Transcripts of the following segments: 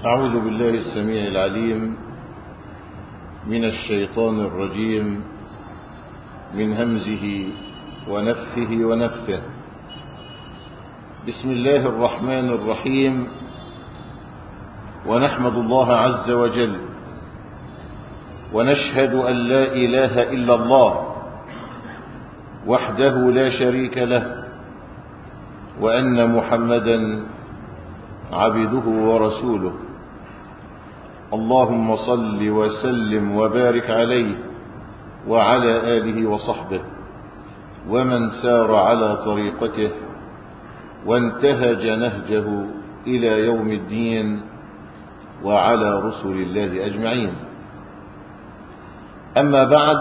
أعوذ بالله السميع العليم من الشيطان الرجيم من همزه ونفخه ونفثه بسم الله الرحمن الرحيم ونحمد الله عز وجل ونشهد أن لا إله إلا الله وحده لا شريك له وأن محمدا عبده ورسوله اللهم صل وسلم وبارك عليه وعلى آله وصحبه ومن سار على طريقته وانتهج نهجه إلى يوم الدين وعلى رسل الله أجمعين أما بعد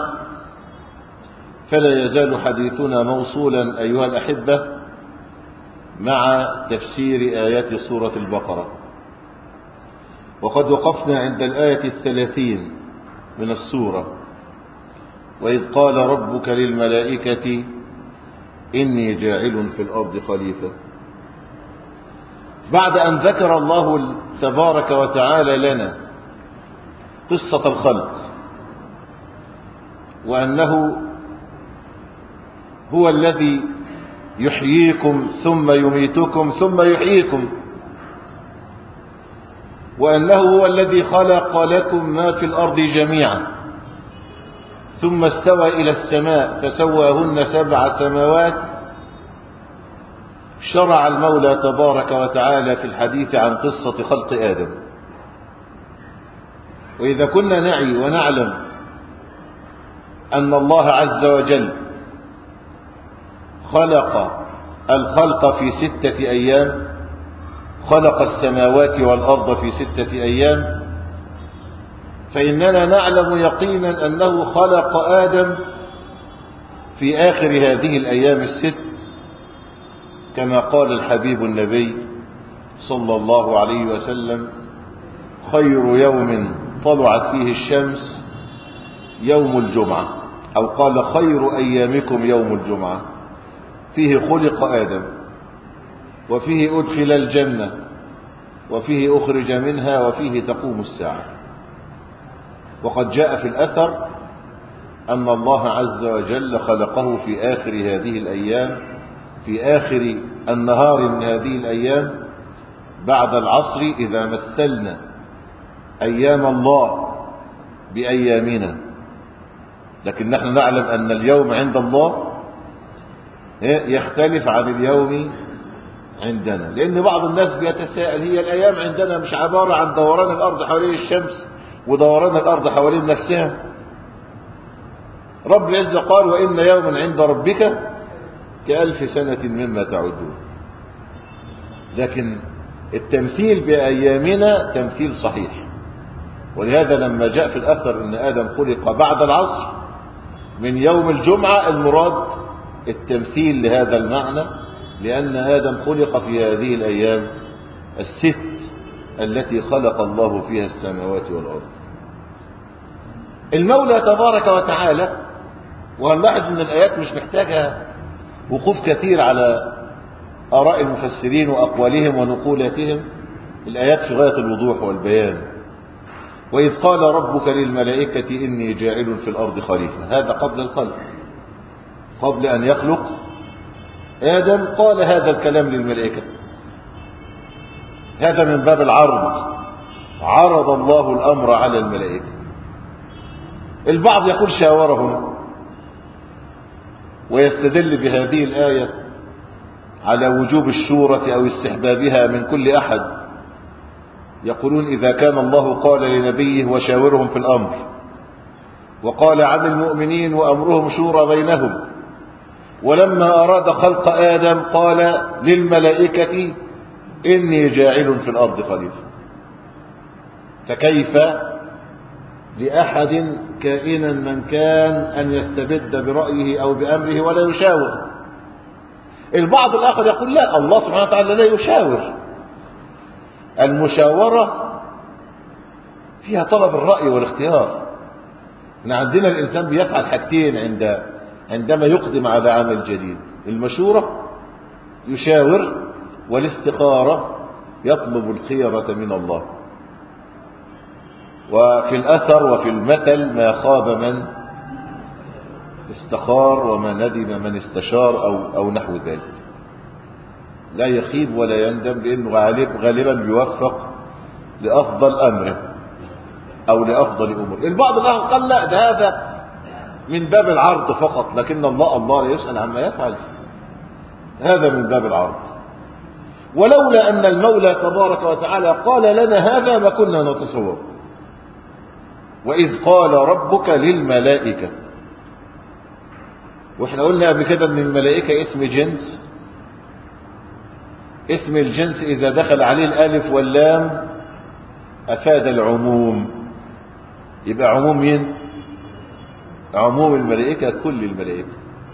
فلا يزال حديثنا موصولا أيها الأحبة مع تفسير آيات سورة البقرة وقد وقفنا عند الآية الثلاثين من السورة وإذ قال ربك للملائكة إني جاعل في الأرض خليفة بعد أن ذكر الله تبارك وتعالى لنا قصة الخلق وأنه هو الذي يحييكم ثم يميتكم ثم يحييكم وأنه هو الذي خلق لكم ما في الأرض جميعا ثم استوى إلى السماء فسواهن سبع سماوات شرع المولى تبارك وتعالى في الحديث عن قصة خلق آدم وإذا كنا نعي ونعلم أن الله عز وجل خلق الخلق في ستة أيام خلق السماوات والأرض في ستة أيام فإننا نعلم يقينا أنه خلق آدم في آخر هذه الأيام الست كما قال الحبيب النبي صلى الله عليه وسلم خير يوم طلعت فيه الشمس يوم الجمعة أو قال خير أيامكم يوم الجمعة فيه خلق آدم وفيه أدخل الجنة وفيه أخرج منها وفيه تقوم الساعة وقد جاء في الأثر أن الله عز وجل خلقه في آخر هذه الأيام في آخر النهار من هذه الأيام بعد العصر إذا مثلنا أيام الله بأيامنا لكن نحن نعلم أن اليوم عند الله يختلف عن اليوم عندنا لأن بعض الناس بيتساءل هي الأيام عندنا مش عبارة عن دوران الأرض حوالين الشمس ودوران الأرض حوالين نفسها رب العزة قال وإن يوما عند ربك كألف سنة مما تعدون لكن التمثيل بأيامنا تمثيل صحيح ولهذا لما جاء في الأثر أن آدم خلق بعد العصر من يوم الجمعة المراد التمثيل لهذا المعنى لأن آدم خلق في هذه الأيام الست التي خلق الله فيها السماوات والأرض المولى تبارك وتعالى وهنلاحظ أن الآيات مش محتاجة وقوف كثير على آراء المفسرين وأقوالهم ونقولاتهم الآيات في غاية الوضوح والبيان وإذ قال ربك للملائكة إني جاعل في الأرض خليفة هذا قبل الخلق قبل أن يخلق آدم قال هذا الكلام للملائكة هذا من باب العرض عرض الله الأمر على الملائكة البعض يقول شاورهم ويستدل بهذه الآية على وجوب الشورة أو استحبابها من كل أحد يقولون إذا كان الله قال لنبيه وشاورهم في الأمر وقال عن المؤمنين وأمرهم شورى بينهم ولما أراد خلق آدم قال للملائكة إني جاعل في الأرض خليفة فكيف لأحد كائنا من كان أن يستبد برأيه أو بأمره ولا يشاور البعض الآخر يقول لا الله سبحانه وتعالى لا يشاور المشاورة فيها طلب الرأي والاختيار إن عندنا الإنسان بيفعل حاجتين عند عندما يقدم على عمل جديد المشورة يشاور والاستخارة يطلب الخيرة من الله وفي الأثر وفي المثل ما خاب من استخار وما ندم من استشار أو, أو نحو ذلك لا يخيب ولا يندم لأنه غالب غالبا بيوفق لأفضل أمره أو لأفضل أمور البعض الآخر قال لا ده هذا من باب العرض فقط لكن الله الله لا يسأل عما يفعل هذا من باب العرض ولولا أن المولى تبارك وتعالى قال لنا هذا ما كنا نتصور وإذ قال ربك للملائكة واحنا قلنا قبل كده ان الملائكة اسم جنس اسم الجنس إذا دخل عليه الألف واللام أفاد العموم يبقى عموم مين عموم الملائكة كل الملائكة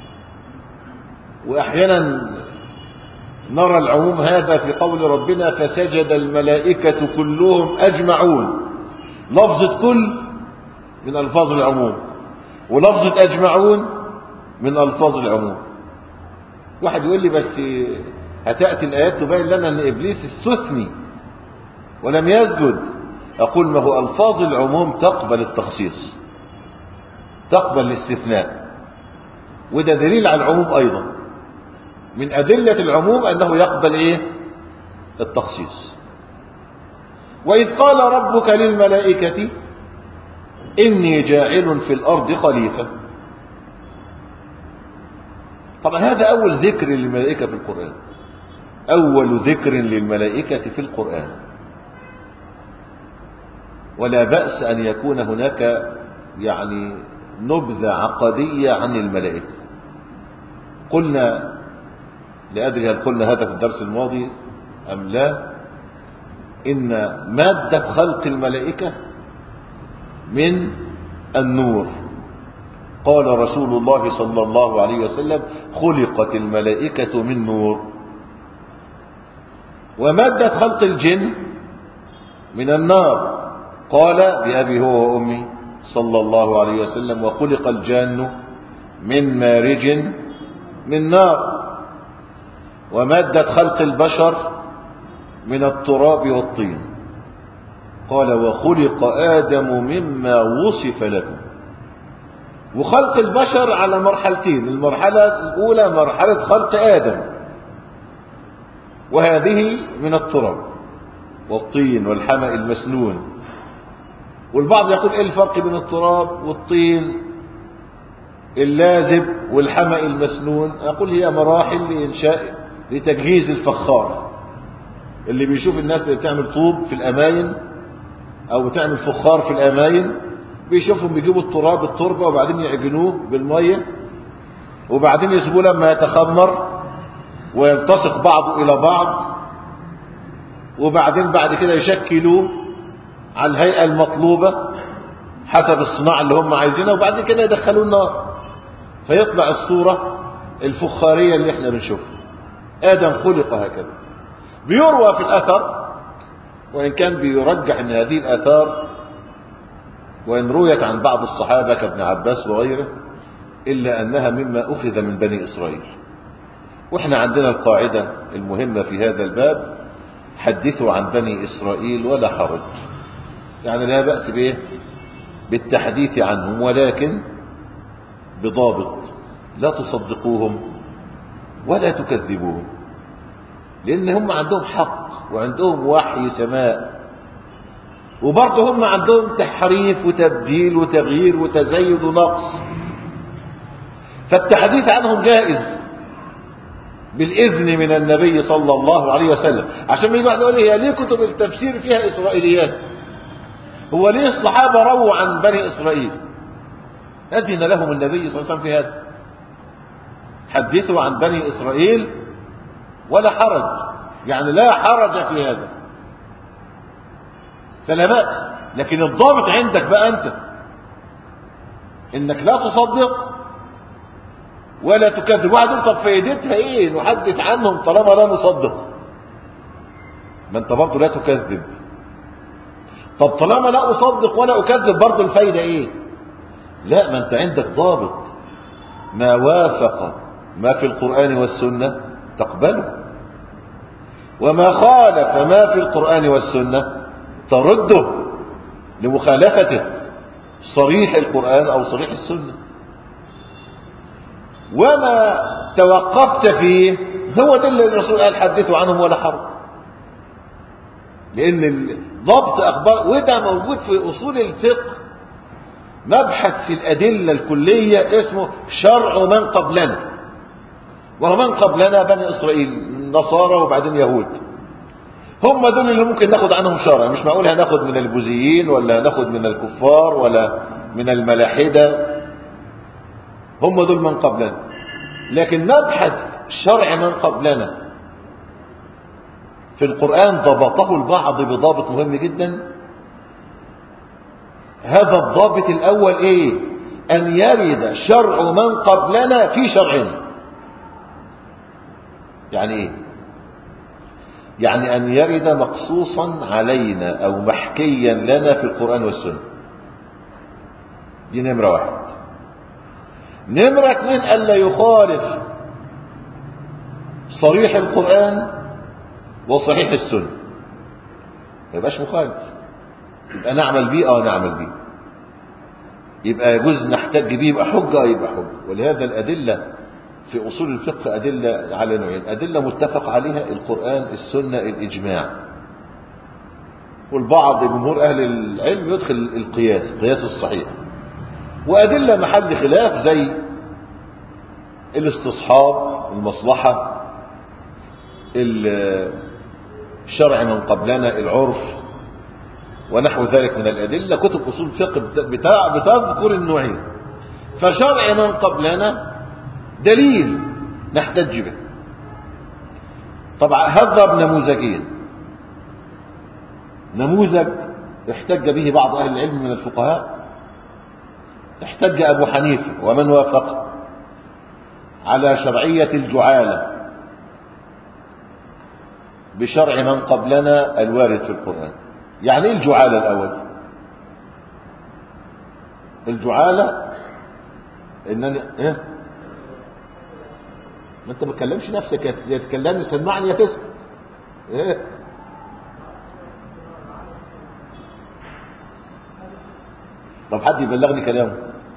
وأحيانا نرى العموم هذا في قول ربنا فسجد الملائكة كلهم أجمعون لفظة كل من ألفاظ العموم ولفظة أجمعون من ألفاظ العموم واحد يقول لي بس هتأتي الآيات تبين لنا أن إبليس استثني ولم يسجد أقول ما هو ألفاظ العموم تقبل التخصيص تقبل الاستثناء وده دليل على العموم أيضا من أدلة العموم أنه يقبل إيه التخصيص وإذ قال ربك للملائكة إني جاعل في الأرض خليفة طبعا هذا أول ذكر للملائكة في القرآن أول ذكر للملائكة في القرآن ولا بأس أن يكون هناك يعني نبذة عقدية عن الملائكة قلنا لأدري هل قلنا هذا في الدرس الماضي أم لا إن مادة خلق الملائكة من النور قال رسول الله صلى الله عليه وسلم خلقت الملائكة من نور ومادة خلق الجن من النار قال بأبي هو وأمي صلى الله عليه وسلم وخلق الجان من مارج من نار ومادة خلق البشر من التراب والطين قال وخلق آدم مما وصف لكم وخلق البشر على مرحلتين المرحلة الأولى مرحلة خلق آدم وهذه من التراب والطين والحمأ المسنون والبعض يقول ايه الفرق بين التراب والطين اللازب والحمأ المسنون أقول هي مراحل لإنشاء لتجهيز الفخار اللي بيشوف الناس اللي بتعمل طوب في الأماين أو بتعمل فخار في الأماين بيشوفهم بيجيبوا التراب التربة وبعدين يعجنوه بالمية وبعدين يسيبوه لما يتخمر ويلتصق بعضه إلى بعض وبعدين بعد كده يشكلوه على الهيئة المطلوبة حسب الصناعة اللي هم عايزينها وبعد كده يدخلوه النار فيطلع الصورة الفخارية اللي احنا بنشوفها آدم خلق هكذا بيروى في الأثر وإن كان بيرجح أن هذه الآثار وإن رويت عن بعض الصحابة كابن عباس وغيره إلا أنها مما أخذ من بني إسرائيل وإحنا عندنا القاعدة المهمة في هذا الباب حدثوا عن بني إسرائيل ولا حرج يعني لا بأس به بالتحديث عنهم ولكن بضابط لا تصدقوهم ولا تكذبوهم لأن هم عندهم حق وعندهم وحي سماء وبرضه هم عندهم تحريف وتبديل وتغيير وتزيد ونقص فالتحديث عنهم جائز بالإذن من النبي صلى الله عليه وسلم عشان ما يبقى يقول هي ليه كتب التفسير فيها إسرائيليات هو ليه الصحابة رووا عن بني إسرائيل أذن لهم النبي صلى الله عليه وسلم في هذا حدثوا عن بني إسرائيل ولا حرج يعني لا حرج في هذا فلا بأس لكن الضابط عندك بقى أنت إنك لا تصدق ولا تكذب واحد يقول طب فايدتها ايه نحدث عنهم طالما لا نصدق ما انت برضه لا تكذب طب طالما لا اصدق ولا اكذب برضه الفايده ايه لا ما انت عندك ضابط ما وافق ما في القران والسنه تقبله وما خالف ما في القران والسنه ترده لمخالفته صريح القرآن أو صريح السنة وما توقفت فيه هو ده اللي الرسول قال حدثوا عنهم ولا حرج لأن ضبط أخبار وده موجود في أصول الفقه مبحث في الأدلة الكلية اسمه شرع من قبلنا ومن قبلنا بني إسرائيل نصارى وبعدين يهود هم دول اللي ممكن ناخد عنهم شرع مش معقول هناخد من البوذيين ولا هناخد من الكفار ولا من الملاحدة هم دول من قبلنا لكن نبحث شرع من قبلنا في القرآن ضبطه البعض بضابط مهم جدا هذا الضابط الأول إيه أن يرد شرع من قبلنا في شرعنا يعني إيه يعني أن يرد مقصوصا علينا أو محكيا لنا في القرآن والسنة دي نمرة واحد نمرة اثنين ألا يخالف صريح القرآن وصحيح السنة ما يبقاش مخالف يبقى نعمل بيه اه نعمل بيه يبقى يجوز نحتج بيه يبقى حجة يبقى حجة ولهذا الأدلة في أصول الفقه أدلة على نوعين أدلة متفق عليها القرآن السنة الإجماع والبعض جمهور أهل العلم يدخل القياس قياس الصحيح وأدلة محل خلاف زي الاستصحاب المصلحة الشرع من قبلنا العرف ونحو ذلك من الأدلة كتب أصول الفقه بتذكر النوعين فشرع من قبلنا دليل نحتج به طبعا هضرب نموذجين نموذج احتج به بعض أهل العلم من الفقهاء احتج أبو حنيفة ومن وافقه على شرعية الجعالة بشرع من قبلنا الوارد في القرآن يعني ايه الجعالة الأول الجعالة انني ايه ما انت ما تكلمش نفسك يا تكلمني سمعني يا تسكت ايه طب حد يبلغني كلامه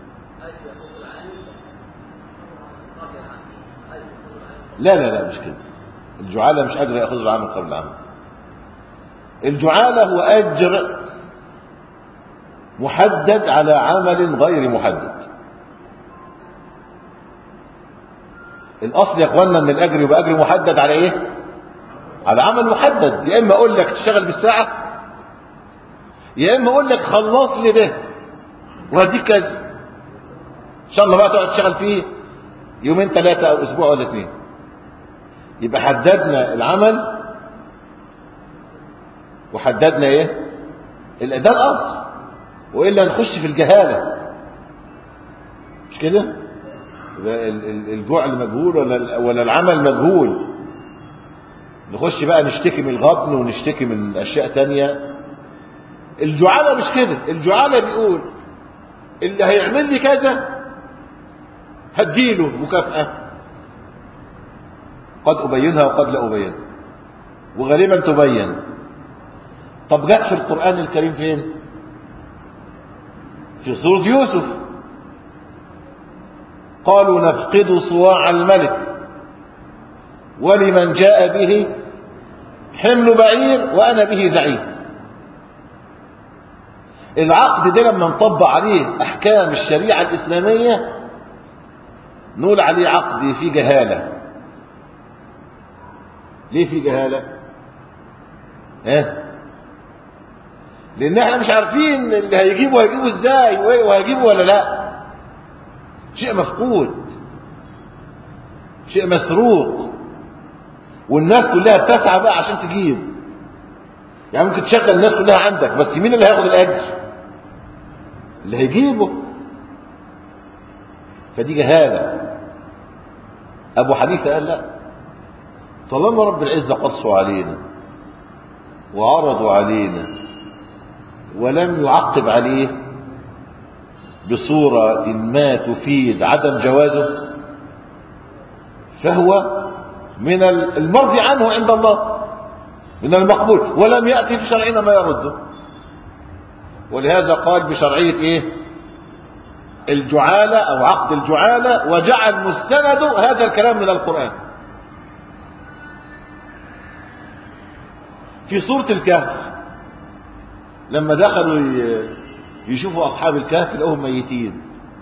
لا لا لا مش كده الجعالة مش أجر يأخذ العمل قبل العمل الجعالة هو أجر محدد على عمل غير محدد الأصل يا أخوانا أن الأجر يبقى أجر محدد على إيه على عمل محدد يا إما أقول لك تشتغل بالساعة يا إما أقول لك خلص لي ده وهديك كذا إن شاء الله بقى تقعد تشتغل فيه يومين ثلاثة أو أسبوع ولا اثنين يبقى حددنا العمل وحددنا ايه الاداء الاصل والا نخش في الجهاله مش كده الجوع مجهول ولا ولا العمل مجهول نخش بقى نشتكي من الغبن ونشتكي من اشياء تانية الجعالة مش كده الجعالة بيقول اللي هيعمل لي كذا هديله مكافأة قد أبينها وقد لا أبينها وغالبا تبين طب جاء في القرآن الكريم فين في سورة يوسف قالوا نفقد صواع الملك ولمن جاء به حمل بعير وأنا به زعيم العقد ده لما نطبق عليه أحكام الشريعة الإسلامية نقول عليه عقد في جهالة ليه في جهالة اه لان احنا مش عارفين اللي هيجيبه هيجيبه ازاي وهيجيبه ولا لا شيء مفقود شيء مسروق والناس كلها بتسعى بقى عشان تجيب يعني ممكن تشغل الناس كلها عندك بس مين اللي هياخد الاجر اللي هيجيبه فدي جهاله ابو حنيفه قال لا طالما رب العزه قصوا علينا وعرضوا علينا ولم يعقب عليه بصورة ما تفيد عدم جوازه فهو من المرضي عنه عند الله من المقبول ولم يأتي في شرعنا ما يرده ولهذا قال بشرعية ايه الجعالة او عقد الجعالة وجعل مستنده هذا الكلام من القرآن في سورة الكهف لما دخلوا يشوفوا أصحاب الكهف لقوهم ميتين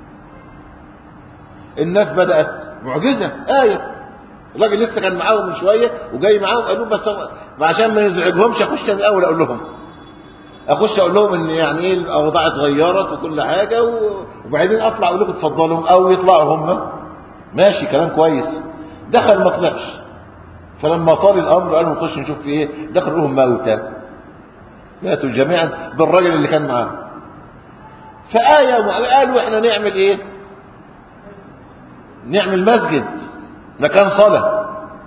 الناس بدأت معجزة آية الراجل لسه كان معاهم من شوية وجاي معاهم قالوا بس عشان ما نزعجهمش أخش من الأول أقول لهم أخش أقول لهم إن يعني إيه الأوضاع اتغيرت وكل حاجة وبعدين أطلع أقول لكم اتفضلوا أو يطلعوا هم ماشي كلام كويس دخل ما طلعش فلما طال الامر قالوا نخش نشوف في ايه دخلوا لهم موتى ماتوا جميعا بالراجل اللي كان معاه فآية قالوا احنا نعمل ايه نعمل مسجد مكان صلاة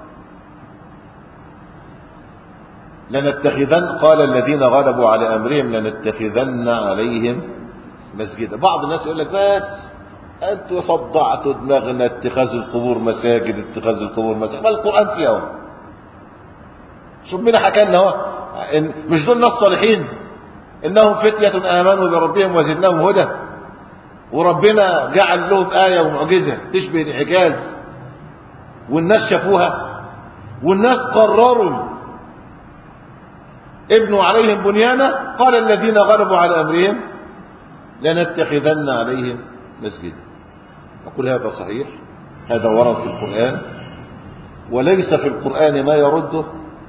لنتخذن قال الذين غلبوا على امرهم لنتخذن عليهم مسجدا بعض الناس يقول لك بس انتوا صدعتوا دماغنا اتخاذ القبور مساجد اتخاذ القبور مساجد ما القرآن فيها اهو شوف مين حكى لنا اهو إن مش دول ناس صالحين انهم فتية امنوا بربهم وزدناهم هدى وربنا جعل لهم آية ومعجزة تشبه الإعجاز والناس شافوها والناس قرروا ابنوا عليهم بنيانا قال الذين غلبوا على أمرهم لنتخذن عليهم مسجدا أقول هذا صحيح هذا ورد في القرآن وليس في القرآن ما يرده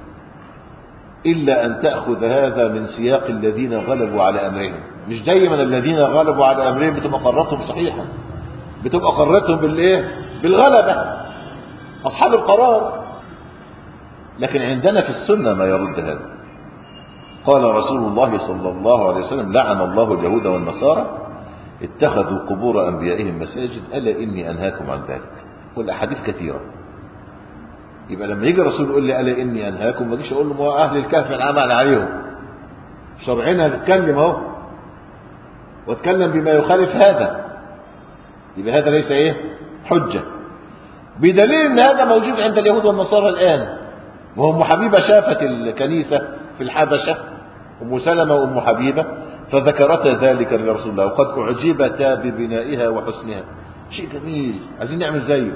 إلا أن تأخذ هذا من سياق الذين غلبوا على أمرهم مش دايما الذين غلبوا على أمرهم بتبقى قراراتهم صحيحة بتبقى قراراتهم بالإيه؟ بالغلبة أصحاب القرار لكن عندنا في السنة ما يرد هذا قال رسول الله صلى الله عليه وسلم لعن الله اليهود والنصارى اتخذوا قبور أنبيائهم مساجد ألا إني أنهاكم عن ذلك والأحاديث كثيرة يبقى لما يجي الرسول يقول لي ألا إني أنهاكم ما اجيش أقول له ما أهل الكهف العمل عليهم شرعنا نتكلم أهو واتكلم بما يخالف هذا يبقى هذا ليس إيه حجة بدليل أن هذا موجود عند اليهود والنصارى الآن وهم حبيبة شافت الكنيسة في الحبشة أم سلمة وأم حبيبة فذكرتا ذلك لرسول الله وقد أعجبتا ببنائها وحسنها شيء جميل عايزين نعمل زيه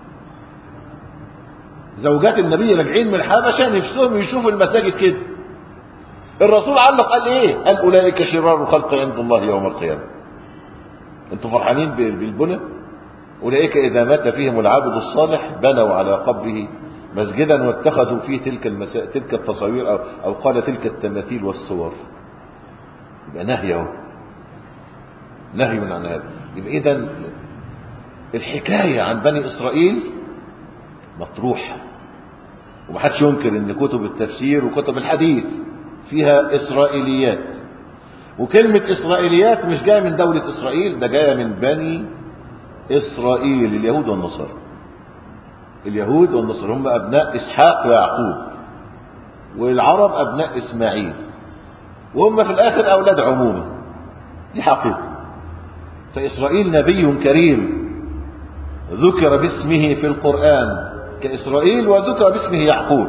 زوجات النبي راجعين من الحبشة نفسهم يشوفوا المساجد كده الرسول علق قال ايه قال اولئك شرار الخلق عند الله يوم القيامة انتوا فرحانين بالبنى اولئك اذا مات فيهم العبد الصالح بنوا على قبره مسجدا واتخذوا فيه تلك المسا... تلك التصاوير او, أو قال تلك التماثيل والصور يبقى نهي اهو نهي عن هذا يبقى اذا الحكايه عن بني اسرائيل مطروحه ومحدش ينكر ان كتب التفسير وكتب الحديث فيها اسرائيليات وكلمة اسرائيليات مش جاية من دولة اسرائيل ده جاية من بني اسرائيل اليهود والنصارى اليهود والنصارى هم ابناء اسحاق ويعقوب والعرب ابناء اسماعيل وهم في الاخر اولاد عمومه دي حقيقة فاسرائيل نبي كريم ذكر باسمه في القرآن كإسرائيل وذكر باسمه يعقوب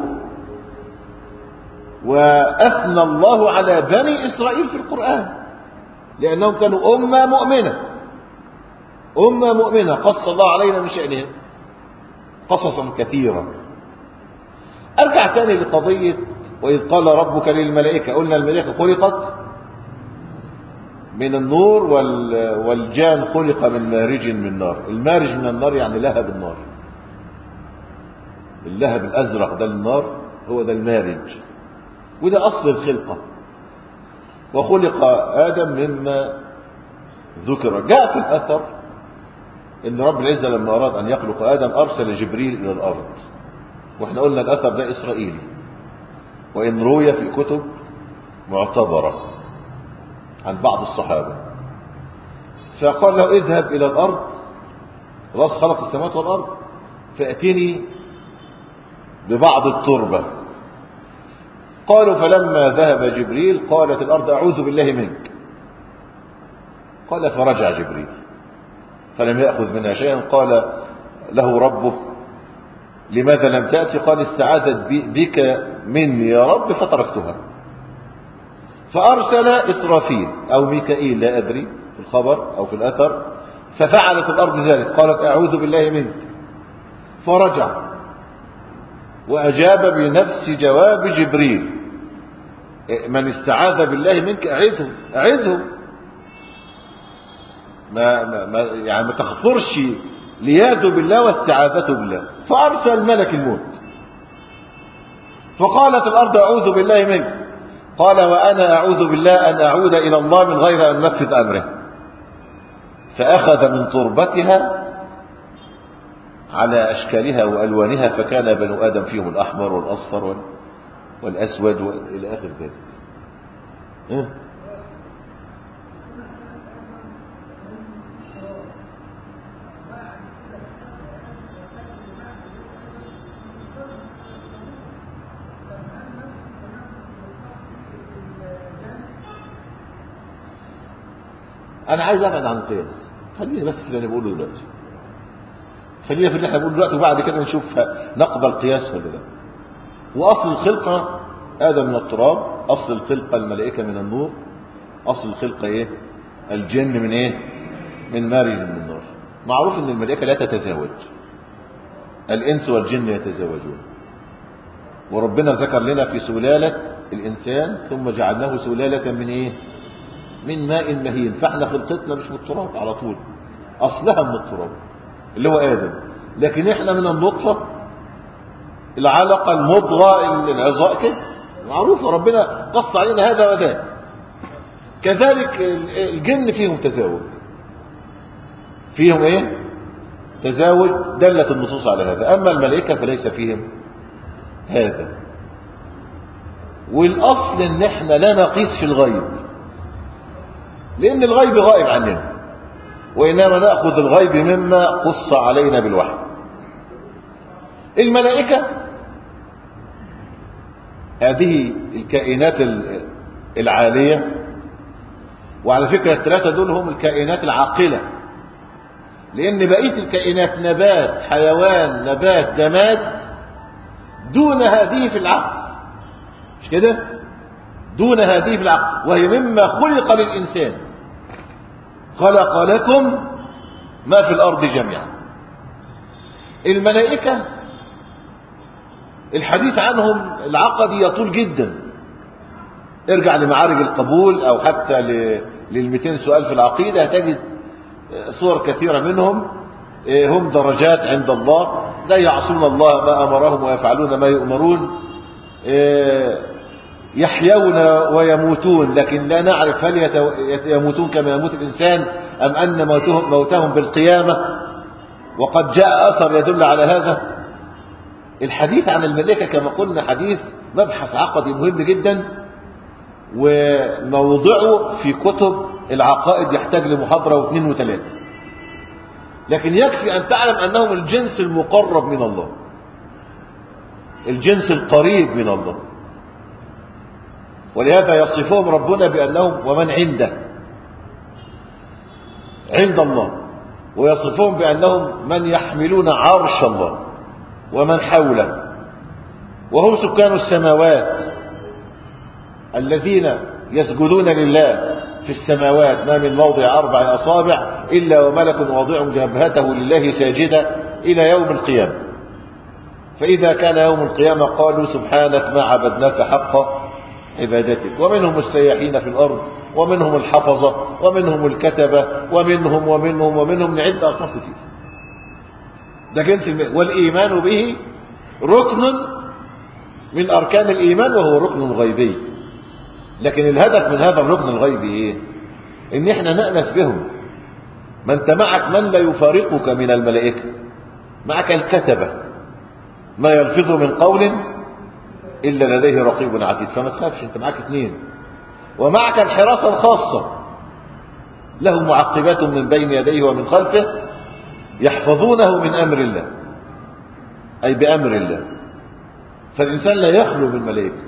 وأثنى الله على بني إسرائيل في القرآن لأنهم كانوا أمة مؤمنة أمة مؤمنة قص الله علينا من شأنهم قصصا كثيرا أرجع تاني لقضية وإذ قال ربك للملائكة قلنا الملائكة خلقت من النور والجان خلق من مارج من نار المارج من النار يعني لهب النار اللهب الأزرق ده النار هو ده المارج وده أصل الخلقة وخلق آدم مما ذكر جاء في الأثر إن رب العزة لما أراد أن يخلق آدم أرسل جبريل إلى الأرض وإحنا قلنا الأثر ده إسرائيلي وإن روي في كتب معتبرة عن بعض الصحابة فقال له اذهب إلى الأرض خلاص خلق السماوات والأرض فأتني ببعض التربة قالوا فلما ذهب جبريل قالت الأرض أعوذ بالله منك قال فرجع جبريل فلم يأخذ منها شيئا قال له ربه لماذا لم تأتي قال استعاذت بك مني يا رب فتركتها فأرسل إسرافيل أو ميكائيل لا أدري في الخبر أو في الأثر ففعلت الأرض ذلك قالت أعوذ بالله منك فرجع وأجاب بنفس جواب جبريل من استعاذ بالله منك أعذه أعذه ما, ما, ما يعني ما تخفرش لياذ بالله واستعاذته بالله فأرسل ملك الموت فقالت الأرض أعوذ بالله منك قال وأنا أعوذ بالله أن أعود إلى الله من غير أن نفذ أمره فأخذ من تربتها على أشكالها وألوانها فكان بنو آدم فيهم الأحمر والأصفر والأسود إلى آخر ذلك إيه؟ أنا عايز أبعد عن القياس خليني بس في اللي أنا بقوله دلوقتي خلينا في اللي احنا بنقوله دلوقتي وبعد كده نشوف نقبل قياس ولا لا وأصل الخلقة آدم من التراب أصل الخلقة الملائكة من النور أصل الخلقة إيه الجن من إيه من مارج من النار معروف أن الملائكة لا تتزاوج الإنس والجن يتزاوجون وربنا ذكر لنا في سلالة الإنسان ثم جعلناه سلالة من إيه من ماء مهين فاحنا خلقتنا مش من التراب على طول أصلها من التراب اللي هو آدم لكن احنا من النطفة العلقة المضغة العظاء كده معروفة ربنا قص علينا هذا وذاك كذلك الجن فيهم تزاوج فيهم ايه تزاوج دلت النصوص على هذا اما الملائكة فليس فيهم هذا والاصل ان احنا لا نقيس في الغيب لان الغيب غائب عننا وانما ناخذ الغيب مما قص علينا بالوحي الملائكه هذه الكائنات العاليه وعلى فكره الثلاثه دول هم الكائنات العاقله لان بقيه الكائنات نبات حيوان نبات جماد دون هذه في العقل مش كده دون هذه في العقل وهي مما خلق للانسان خلق لكم ما في الأرض جميعا الملائكة الحديث عنهم العقدي يطول جدا ارجع لمعارج القبول أو حتى للمئتين سؤال في العقيدة هتجد صور كثيرة منهم هم درجات عند الله لا يعصون الله ما أمرهم ويفعلون ما يؤمرون يحيون ويموتون لكن لا نعرف هل يموتون كما يموت الإنسان أم أن موتهم, موتهم بالقيامة وقد جاء أثر يدل على هذا الحديث عن الملائكة كما قلنا حديث مبحث عقدي مهم جدا وموضعه في كتب العقائد يحتاج لمحاضرة واثنين وثلاثة لكن يكفي أن تعلم أنهم الجنس المقرب من الله الجنس القريب من الله ولهذا يصفهم ربنا بأنهم ومن عنده عند الله ويصفهم بأنهم من يحملون عرش الله ومن حوله وهم سكان السماوات الذين يسجدون لله في السماوات ما من موضع أربع أصابع إلا وملك واضع جبهته لله ساجدا إلى يوم القيامة فإذا كان يوم القيامة قالوا سبحانك ما عبدناك حق عبادتك ومنهم السياحين في الأرض ومنهم الحفظة ومنهم الكتبة ومنهم ومنهم ومنهم نعد أصناف كتير ده جنس الماء والإيمان به ركن من أركان الإيمان وهو ركن غيبي لكن الهدف من هذا الركن الغيبي إيه إن إحنا نأنس بهم ما أنت معك من لا يفارقك من الملائكة معك الكتبة ما يلفظ من قول إلا لديه رقيب عتيد فما تخافش أنت معك اثنين ومعك الحراسة الخاصة له معقبات من بين يديه ومن خلفه يحفظونه من أمر الله أي بأمر الله فالإنسان لا يخلو من ملائكة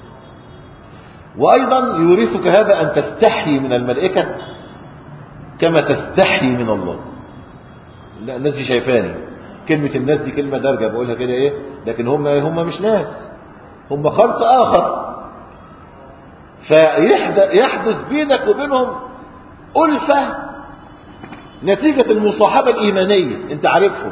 وأيضا يورثك هذا أن تستحي من الملائكة كما تستحي من الله لا الناس دي شايفاني كلمة الناس دي كلمة درجة بقولها كده ايه لكن هم هم مش ناس هم خلق آخر فيحدث بينك وبينهم ألفة نتيجة المصاحبة الإيمانية انت عارفهم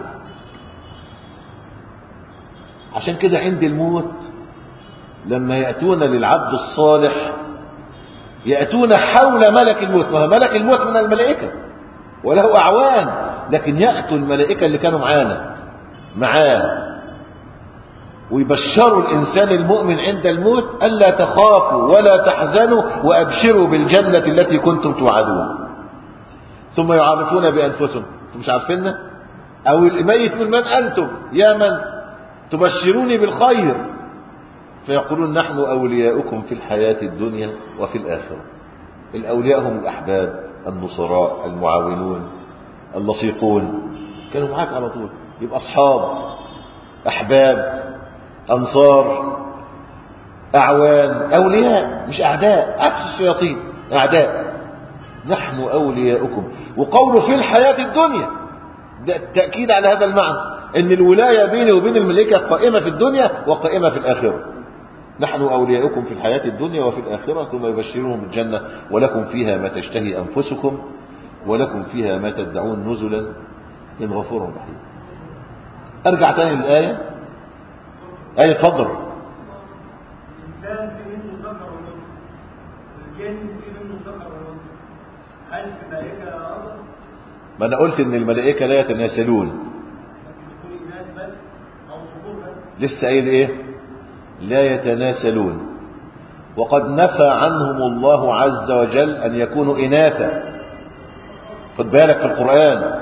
عشان كده عند الموت لما يأتون للعبد الصالح يأتون حول ملك الموت وهو ملك الموت من الملائكة وله أعوان لكن يأتوا الملائكة اللي كانوا معانا معاه ويبشروا الإنسان المؤمن عند الموت ألا تخافوا ولا تحزنوا وأبشروا بالجنة التي كنتم توعدون ثم يعرفون بأنفسهم أنتم مش عارفيننا أو الميت يقول من أنتم يا من تبشروني بالخير فيقولون نحن أولياؤكم في الحياة الدنيا وفي الآخرة الأولياء هم الأحباب النصراء المعاونون اللصيقون كانوا معاك على طول يبقى أصحاب أحباب أنصار أعوان أولياء مش أعداء عكس الشياطين أعداء نحن أولياؤكم وقوله في الحياة الدنيا ده التأكيد على هذا المعنى أن الولاية بيني وبين الملائكة قائمة في الدنيا وقائمة في الآخرة نحن أولياؤكم في الحياة الدنيا وفي الآخرة ثم يبشرهم بالجنة ولكم فيها ما تشتهي أنفسكم ولكم فيها ما تدعون نزلا من غفور رحيم أرجع تاني للآية آية اتفضل الإنسان في منه ذكر وأنثى والجن في منه ذكر وأنثى هل في ملائكة أرض ما أنا قلت إن الملائكة لا يتناسلون لكن تكون الناس بس أو ذكور بس لسه قايل إيه لا يتناسلون وقد نفى عنهم الله عز وجل أن يكونوا إناثا خد بالك في القرآن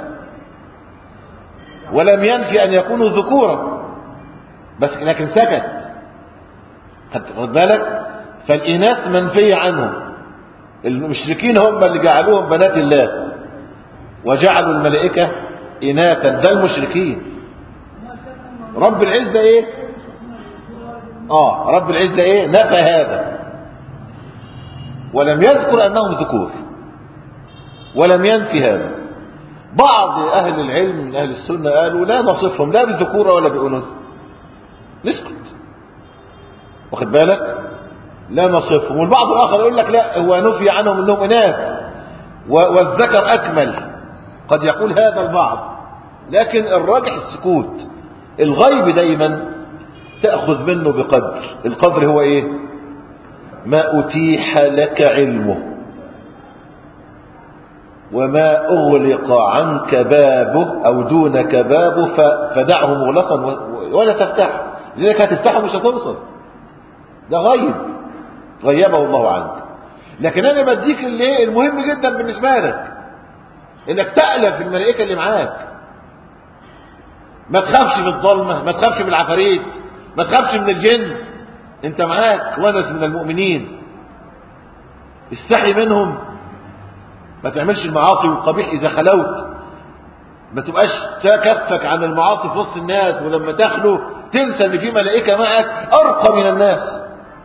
ولم ينفي أن يكونوا ذكورا بس لكن سكت خد- خد بالك فالإناث منفية عنهم المشركين هم اللي جعلوهم بنات الله وجعلوا الملائكة إناثا ده المشركين رب العزة إيه آه رب العزة إيه نفى هذا ولم يذكر أنهم ذكور ولم ينفي هذا بعض أهل العلم من أهل السنة قالوا لا نصفهم لا بذكورة ولا بأنوثة نسكت واخد بالك لا نصفهم والبعض الآخر يقول لك لا هو نفي عنهم أنهم إناث و- والذكر أكمل قد يقول هذا البعض لكن الراجح السكوت الغيب دايما تأخذ منه بقدر القدر هو إيه ما أتيح لك علمه وما أغلق عنك بابه أو دونك بابه ف- فدعه مغلقا و- ولا تفتحه لذلك هتفتحه مش هتوصل ده غيب غيبه الله عنك لكن أنا بديك اللي إيه المهم جدا بالنسبة لك إنك تألف الملائكة اللي معاك ما تخافش من الظلمة ما تخافش من العفاريت ما تخافش من الجن انت معاك ونس من المؤمنين استحي منهم ما تعملش المعاصي والقبيح اذا خلوت ما تبقاش كفك عن المعاصي في وسط الناس ولما تخلو تنسى ان في ملائكه معك ارقى من الناس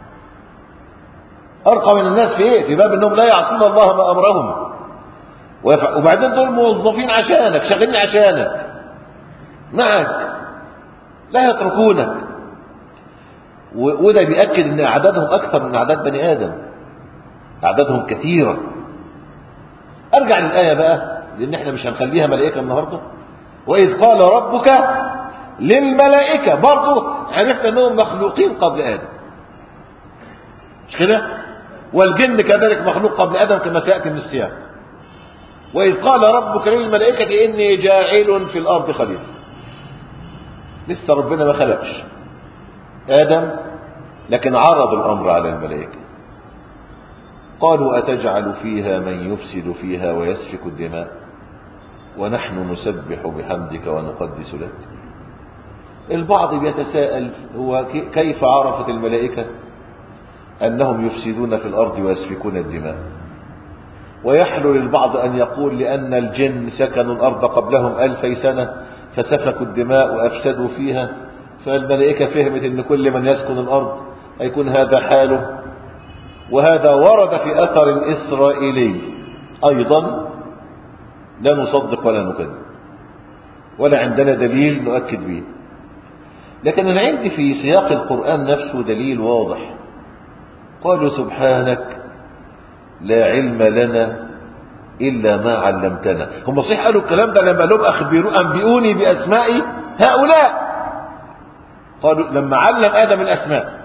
ارقى من الناس في ايه في باب انهم لا يعصون الله ما امرهم ويفع- وبعدين دول موظفين عشانك شغالين عشانك معك لا يتركونك و- وده بيأكد ان اعدادهم اكثر من اعداد بني ادم اعدادهم كثيرة ارجع للآية بقى لان احنا مش هنخليها ملائكة النهاردة واذ قال ربك للملائكة برضو عرفنا انهم مخلوقين قبل ادم مش كده والجن كذلك مخلوق قبل ادم كما سيأتي من السياق وإذ قال ربك للملائكة إني جاعل في الأرض خليفة لسه ربنا ما خلقش آدم لكن عرض الأمر على الملائكة قالوا أتجعل فيها من يفسد فيها ويسفك الدماء ونحن نسبح بحمدك ونقدس لك البعض بيتساءل هو كي- كيف عرفت الملائكة أنهم يفسدون في الأرض ويسفكون الدماء ويحلو للبعض أن يقول لأن الجن سكنوا الأرض قبلهم ألفي سنة فسفكوا الدماء وأفسدوا فيها فالملائكة فهمت أن كل من يسكن الأرض هيكون هذا حاله وهذا ورد في أثر إسرائيلي أيضا لا نصدق ولا نكذب ولا عندنا دليل نؤكد به لكن أنا عندي في سياق القرآن نفسه دليل واضح قالوا سبحانك لا علم لنا إلا ما علمتنا هم صحيح قالوا الكلام ده لما لهم أخبروا أنبئوني بأسماء هؤلاء قالوا لما علم آدم الأسماء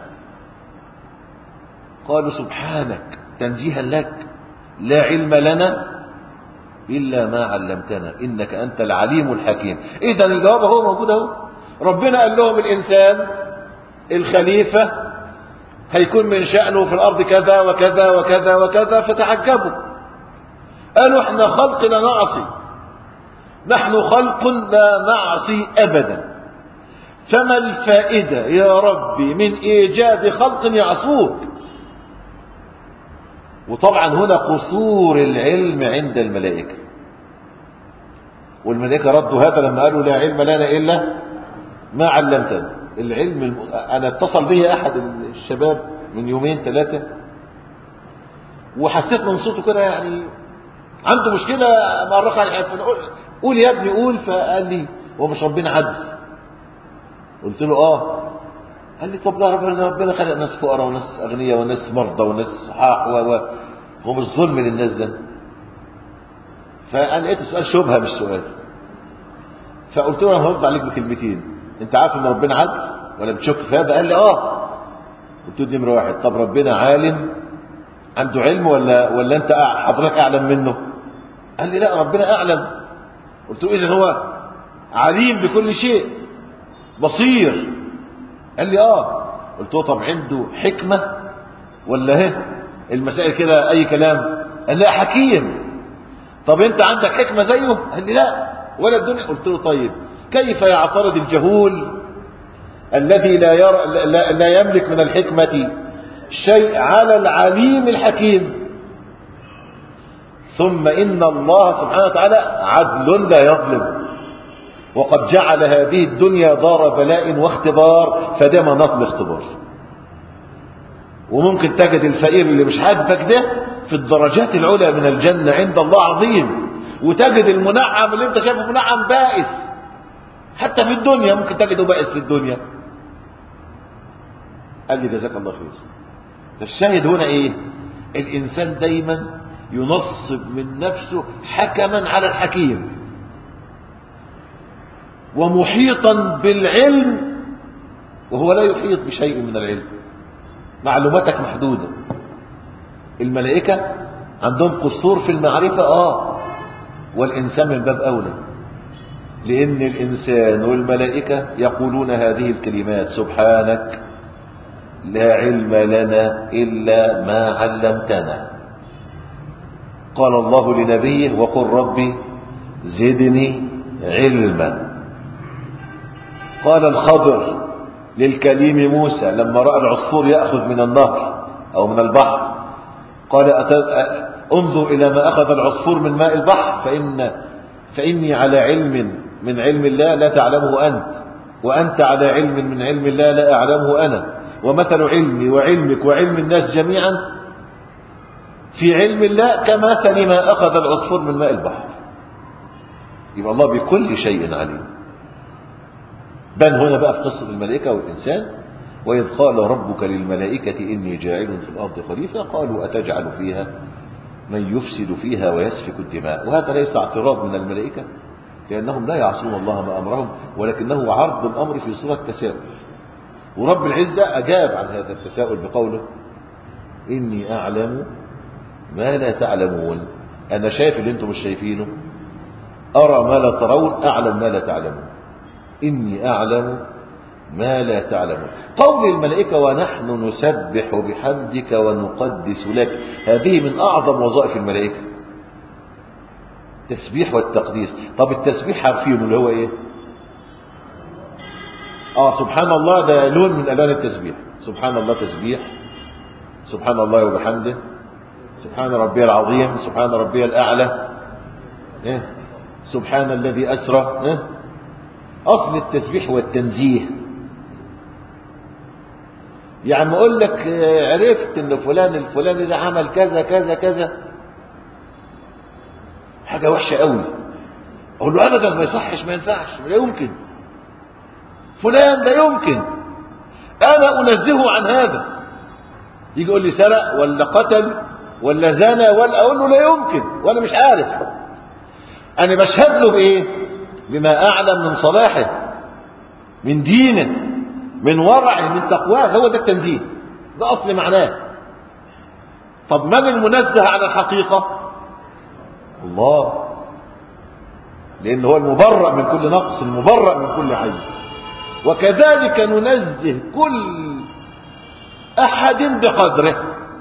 قالوا سبحانك تنزيها لك لا علم لنا إلا ما علمتنا إنك أنت العليم الحكيم إذا الجواب هو موجود اهو ربنا قال لهم الإنسان الخليفة هيكون من شأنه في الأرض كذا وكذا وكذا وكذا فتعجبوا قالوا احنا خلق لا نعصي نحن خلق لا نعصي أبدا فما الفائدة يا ربي من إيجاد خلق يعصوك وطبعا هنا قصور العلم عند الملائكة والملائكة ردوا هذا لما قالوا لا علم لنا إلا ما علمتنا العلم الم... أنا اتصل به أحد الشباب من يومين ثلاثة وحسيت من صوته كده يعني عنده مشكلة مؤرخة على الحياة فنقول قول يا ابني قول فقال لي هو مش ربنا عدل قلت له اه قال لي طب لا ربنا ربنا خلق ناس فقراء وناس اغنياء وناس مرضى وناس صحاح و و هو مش ظلم للناس ده فانا لقيت السؤال شبهه مش سؤال فقلت له انا هرد عليك بكلمتين انت عارف ان ربنا عدل ولا بتشك في هذا قال لي اه قلت له دي نمره واحد طب ربنا عالم عنده علم ولا ولا انت حضرتك اعلم منه قال لي لا ربنا اعلم قلت له اذا هو عليم بكل شيء بصير قال لي اه قلت له طب عنده حكمة ولا ايه المسائل كده اي كلام قال لا حكيم طب انت عندك حكمة زيه قال لي لا ولا الدنيا قلت له طيب كيف يعترض الجهول الذي لا, يرى لا, لا يملك من الحكمة شيء على العليم الحكيم ثم إن الله سبحانه وتعالى عدل لا يظلم وقد جعل هذه الدنيا دار بلاء واختبار فده مناط الاختبار وممكن تجد الفقير اللي مش عاجبك ده في الدرجات العلى من الجنة عند الله عظيم وتجد المنعم اللي انت شايفه منعم بائس حتى في الدنيا ممكن تجده بائس في الدنيا قال لي جزاك الله خير فالشاهد هنا ايه الانسان دايما ينصب من نفسه حكما على الحكيم ومحيطا بالعلم وهو لا يحيط بشيء من العلم معلوماتك محدودة الملائكة عندهم قصور في المعرفة آه والإنسان من باب أولى لأن الإنسان والملائكة يقولون هذه الكلمات سبحانك لا علم لنا إلا ما علمتنا قال الله لنبيه وقل ربي زدني علما قال الخضر للكليم موسى لما رأى العصفور يأخذ من النهر أو من البحر قال انظر إلى ما أخذ العصفور من ماء البحر فإن فإني على علم من علم الله لا تعلمه أنت وأنت على علم من علم الله لا أعلمه أنا ومثل علمي وعلمك وعلم الناس جميعا في علم الله كمثل ما أخذ العصفور من ماء البحر يبقى الله بكل شيء عليم بل هنا بقى في قصة الملائكة والإنسان وإذ قال ربك للملائكة إني جاعل في الأرض خليفة قالوا أتجعل فيها من يفسد فيها ويسفك الدماء وهذا ليس اعتراض من الملائكة لأنهم لا يعصون الله ما أمرهم ولكنه عرض الأمر في صورة تساؤل ورب العزة أجاب عن هذا التساؤل بقوله إني أعلم ما لا تعلمون أنا شايف اللي أنتم مش شايفينه أرى ما لا ترون أعلم ما لا تعلمون إني أعلم ما لا تعلمون قول الملائكة ونحن نسبح بحمدك ونقدس لك هذه من أعظم وظائف الملائكة التسبيح والتقديس طب التسبيح عارفين اللي هو ايه اه سبحان الله ده لون من الوان التسبيح سبحان الله تسبيح سبحان الله وبحمده سبحان ربي العظيم سبحان ربي الاعلى إيه؟ سبحان الذي اسرى إيه؟ اصل التسبيح والتنزيه يعني اقول لك عرفت ان فلان الفلاني ده عمل كذا كذا كذا حاجة وحشة قوي اقول له ابدا ما يصحش ما ينفعش لا يمكن فلان لا يمكن انا انزهه عن هذا يجي يقول لي سرق ولا قتل ولا زنى ولا اقول له لا يمكن وانا مش عارف انا بشهد له بايه بما اعلم من صلاحه من دينه من ورعه من تقواه هو ده التنزيه ده اصل معناه طب من المنزه عن الحقيقه الله لان هو المبرأ من كل نقص المبرأ من كل عيب وكذلك ننزه كل احد بقدره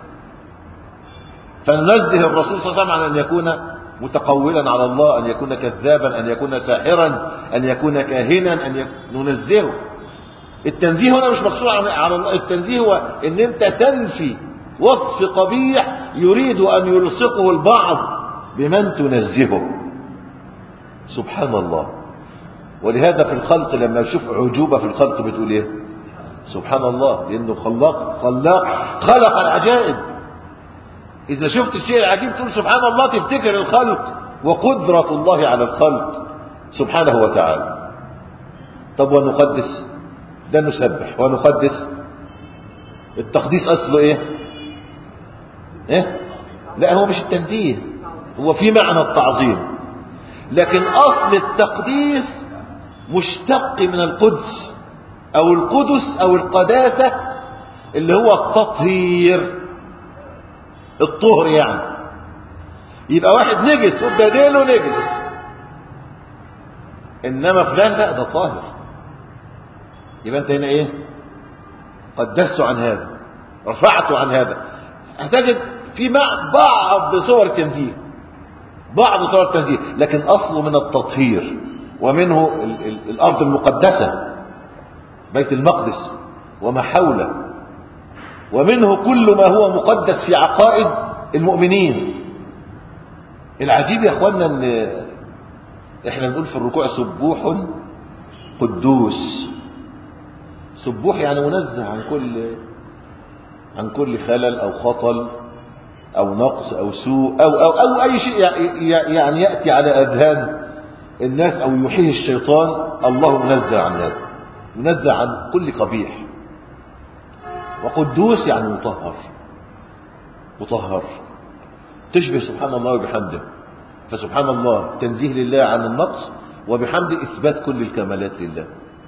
فننزه الرسول صلى الله عليه وسلم عن ان يكون متقولا على الله ان يكون كذابا ان يكون ساحرا ان يكون كاهنا ان يكون ننزهه التنزيه هنا مش مقصود على الله التنزيه هو ان انت تنفي وصف قبيح يريد ان يلصقه البعض بمن تنزهه سبحان الله ولهذا في الخلق لما تشوف عجوبة في الخلق بتقول ايه سبحان الله لانه خلاق خلاق خلق العجائب اذا شفت الشيء العجيب تقول سبحان الله تفتكر الخلق وقدرة الله على الخلق سبحانه وتعالى طب ونقدس ده نسبح ونقدس التقديس اصله ايه ايه لا هو مش التنزيه هو في معنى التعظيم لكن اصل التقديس مشتق من القدس او القدس او القداسة اللي هو التطهير الطهر يعني يبقى واحد نجس وبداله نجس انما فلان لا ده طاهر يبقى انت هنا ايه قدسته عن هذا رفعته عن هذا هتجد في مع بعض صور التنزيه بعض صور التنزيه لكن اصله من التطهير ومنه ال ال الارض المقدسه بيت المقدس وما حوله ومنه كل ما هو مقدس في عقائد المؤمنين العجيب يا اخوانا ان احنا بنقول في الركوع سبوح قدوس سبوح يعني منزه عن كل عن كل خلل او خطل او نقص او سوء او او او اي شيء يعني ياتي على اذهان الناس او يوحيه الشيطان الله منزه عن هذا منزه عن كل قبيح وقدوس يعني مطهر مطهر تشبه سبحان الله وبحمده فسبحان الله تنزيه لله عن النقص وبحمده اثبات كل الكمالات لله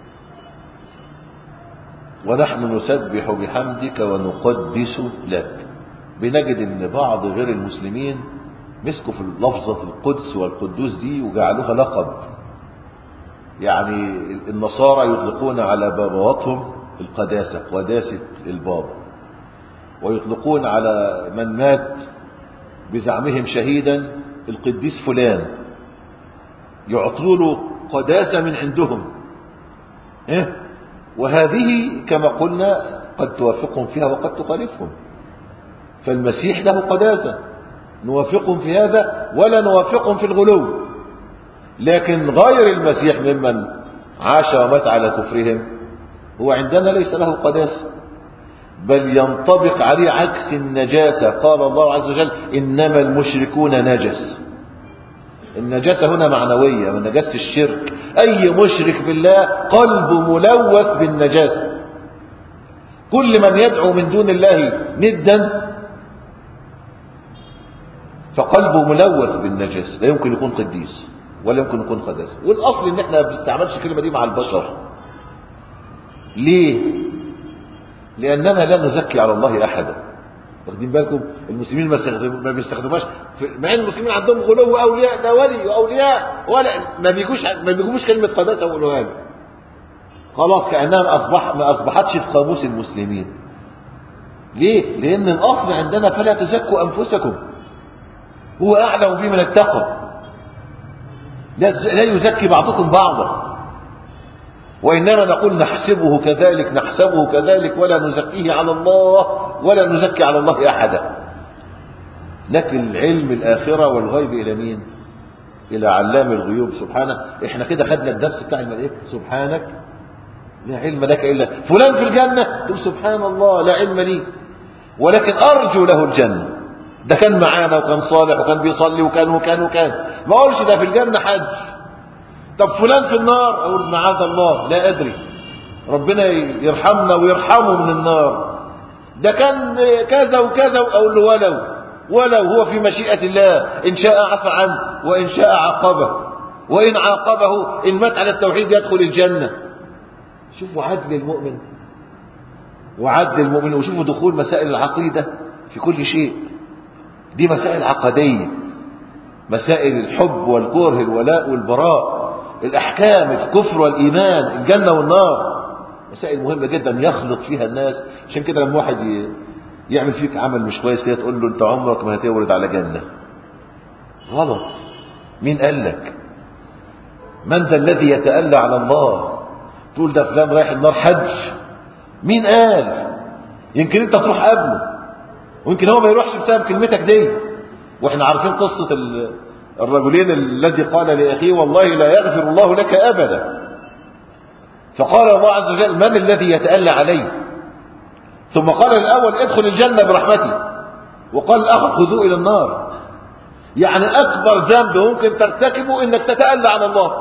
ونحن نسبح بحمدك ونقدس لك بنجد ان بعض غير المسلمين مسكوا في لفظة القدس والقدوس دي وجعلوها لقب يعني النصارى يطلقون على بابواتهم القداسة قداسة الباب ويطلقون على من مات بزعمهم شهيدا القديس فلان يعطوا له قداسة من عندهم إيه؟ وهذه كما قلنا قد توافقهم فيها وقد تخالفهم فالمسيح له قداسة نوافقهم في هذا ولا نوافقهم في الغلو لكن غير المسيح ممن عاش ومات على كفرهم هو عندنا ليس له قداسة بل ينطبق عليه عكس النجاسة قال الله عز وجل إنما المشركون نجس النجاسة هنا معنوية من نجاسة الشرك أي مشرك بالله قلبه ملوث بالنجاسة كل من يدعو من دون الله ندا فقلبه ملوث بالنجاسة لا يمكن يكون قديس ولا يمكن يكون قداسة والأصل إن احنا ما بنستعملش الكلمة دي مع البشر ليه لأننا لا نزكي على الله أحدا واخدين بالكم المسلمين ما بيستخدموهاش مع ان المسلمين عندهم غلو اولياء ده ولي واولياء ولا ما بيجوش ما بيجيبوش كلمه قداسه ويقولوها له خلاص كانها ما اصبح ما اصبحتش في قاموس المسلمين ليه لان الاصل عندنا فلا تزكوا انفسكم هو اعلم به من اتقى لا يزكي بعضكم بعضا وإنما نقول نحسبه كذلك نحسبه كذلك ولا نزكيه على الله ولا نزكي على الله أحدا لكن علم الآخرة والغيب إلى مين إلى علام الغيوب سبحانه إحنا كده خدنا الدرس بتاع الملائكة سبحانك لا علم لك إلا فلان في الجنة تقول سبحان الله لا علم لي ولكن أرجو له الجنة ده كان معانا وكان صالح وكان بيصلي وكان وكان وكان ما أقولش ده في الجنة حد طب فلان في النار اقول معاذ الله لا ادري ربنا يرحمنا ويرحمه من النار ده كان كذا وكذا اقول له ولو ولو هو في مشيئة الله ان شاء عفى عنه وان شاء عاقبه وان عاقبه ان مات على التوحيد يدخل الجنة شوفوا عدل المؤمن وعدل المؤمن وشوفوا دخول مسائل العقيدة في كل شيء دي مسائل عقدية مسائل الحب والكره الولاء والبراء الأحكام الكفر والإيمان الجنة والنار مسائل مهمة جدا يخلط فيها الناس عشان كده لما واحد ي- يعمل فيك عمل مش كويس كده تقول له انت عمرك ما هتورد على جنة غلط مين قال لك من ذا الذي يتألى على الله تقول ده فلان رايح النار حج مين قال يمكن انت تروح قبله ويمكن هو ما يروحش بسبب كلمتك دي واحنا عارفين قصة ال- الرجلين الذي قال لأخيه والله لا يغفر الله لك أبدا فقال الله عز وجل من الذي يتألى علي ثم قال الأول ادخل الجنة برحمتي وقال الآخر خذوه إلى النار يعني أكبر ذنب ممكن ترتكبه إنك تتألى على الله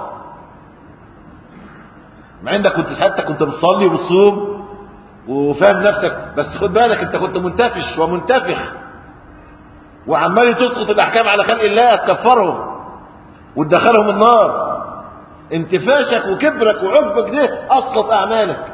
مع إنك كنت حتى كنت بتصلي وبتصوم وفاهم نفسك بس خد بالك أنت كنت منتفش ومنتفخ وعمال تسقط الأحكام على خلق الله تكفرهم وتدخلهم النار انتفاشك وكبرك وعجبك ده أسقط أعمالك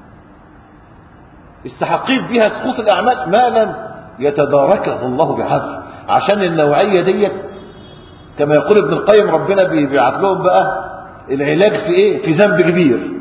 استحقيت بها سقوط الأعمال ما لم يتداركه الله بعدل عشان النوعية ديت كما يقول ابن القيم ربنا بيبعت لهم بقى العلاج في ايه في ذنب كبير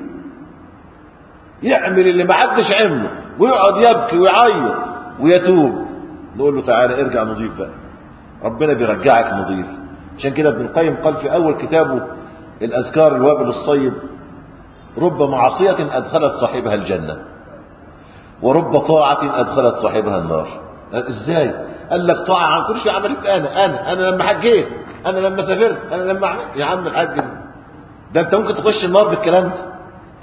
يعمل اللي ما حدش عمله ويقعد يبكي ويعيط ويتوب نقول له تعالى ارجع نضيف بقى ربنا بيرجعك نضيف عشان كده ابن القيم قال في اول كتابه الاذكار الوابل الصيد رب معصية ادخلت صاحبها الجنة ورب طاعة ادخلت صاحبها النار ازاي قال لك طاعة عن كل شيء عملت انا انا انا لما حجيت انا لما سافرت انا لما عملت يا عم الحاج ده انت ممكن تخش النار بالكلام ده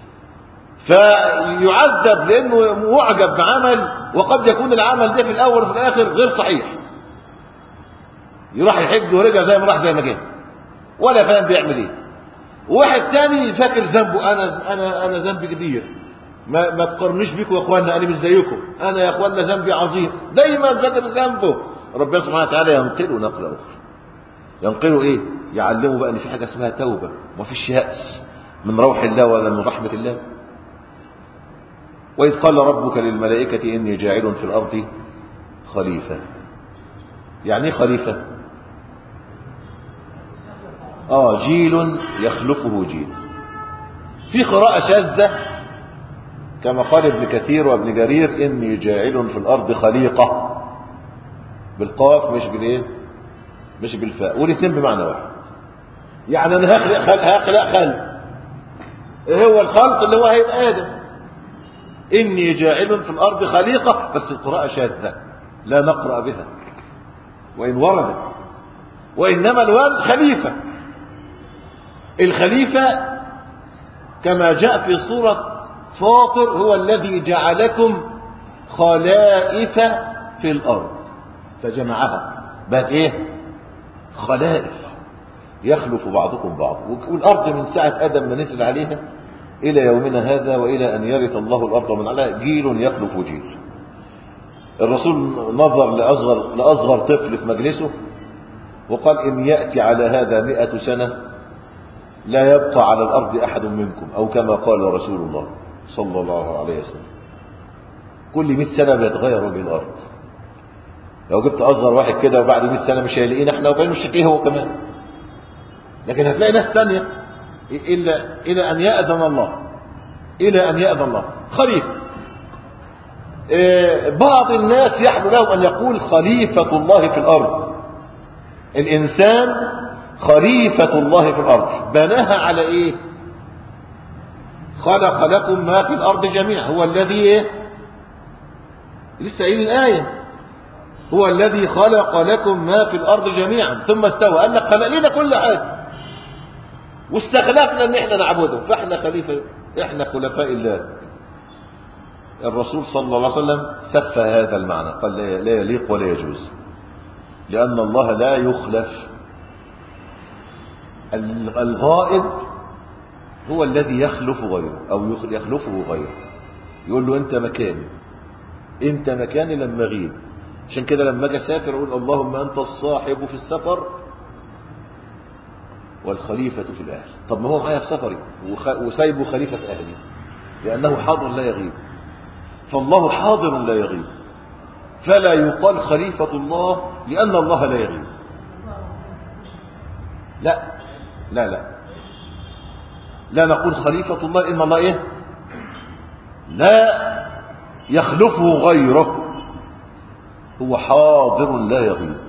فيعذب لانه معجب بعمل وقد يكون العمل ده في الاول وفي الاخر غير صحيح يروح يحج ورجع زي ما راح زي ما جه ولا فاهم بيعمل ايه واحد تاني فاكر ذنبه انا انا انا ذنبي كبير ما ما تقارنوش بيكم يا اخوانا انا مش زيكم انا يا اخوانا ذنبي عظيم دايما فاكر ذنبه ربنا سبحانه وتعالى ينقله نقله اخرى ينقله ايه يعلمه بقى ان في حاجه اسمها توبه ومفيش ياس من روح الله ولا من رحمه الله وإذ قال ربك للملائكة إني جاعل في الأرض خليفة يعني ايه خليفة آه جيل يخلفه جيل في قراءة شاذة كما قال ابن كثير وابن جرير إني جاعل في الأرض خليقة بالقاف مش بالإيه مش بالفاء والاثنين بمعنى واحد يعني أنا هخلق خلق هخلق خلق إيه هو الخلق اللي هو هيبقى آدم إني جاعل في الأرض خليقة بس القراءة شاذة لا نقرأ بها وإن وردت وإنما الوارد خليفة الخليفة كما جاء في سورة فاطر هو الذي جعلكم خلائف في الأرض فجمعها بقت إيه خلائف يخلف بعضكم بعض والأرض من ساعة آدم ما نزل عليها إلى يومنا هذا وإلى أن يرث الله الأرض من عليها جيل يخلف جيل الرسول نظر لأصغر, لأصغر طفل في مجلسه وقال إن يأتي على هذا مئة سنة لا يبقى على الأرض أحد منكم أو كما قال رسول الله صلى الله عليه وسلم كل مئة سنة بيتغير وجه الأرض لو جبت أصغر واحد كده وبعد مئة سنة مش هيلاقينا احنا وبين مش هتلاقيه هو كمان لكن هتلاقي ناس تانية إلا إلى أن يأذن الله إلى أن يأذن الله خليفة بعض الناس يحلو لهم أن يقول خليفة الله في الأرض الإنسان خليفة الله في الأرض بناها على إيه خلق لكم ما في الأرض جميعا هو الذي إيه لسه قايل الآية هو الذي خلق لكم ما في الأرض جميعا ثم استوى قال لك خلق لنا كل حاجة واستخلفنا ان احنا نعبده فاحنا خليفة احنا خلفاء الله الرسول صلى الله عليه وسلم سفى هذا المعنى قال لا يليق ولا يجوز لأن الله لا يخلف الغائب هو الذي يخلف غيره أو يخلفه غيره يقول له أنت مكاني انت مكاني لما اغيب عشان كده لما اجي اسافر اقول اللهم انت الصاحب في السفر والخليفة في الأهل طب ما هو معايا في سفري وخ... وسايبه خليفة أهلي لأنه حاضر لا يغيب فالله حاضر لا يغيب فلا يقال خليفة الله لأن الله لا يغيب لا لا لا لا نقول خليفة الله إن الله إيه لا يخلفه غيره هو حاضر لا يغيب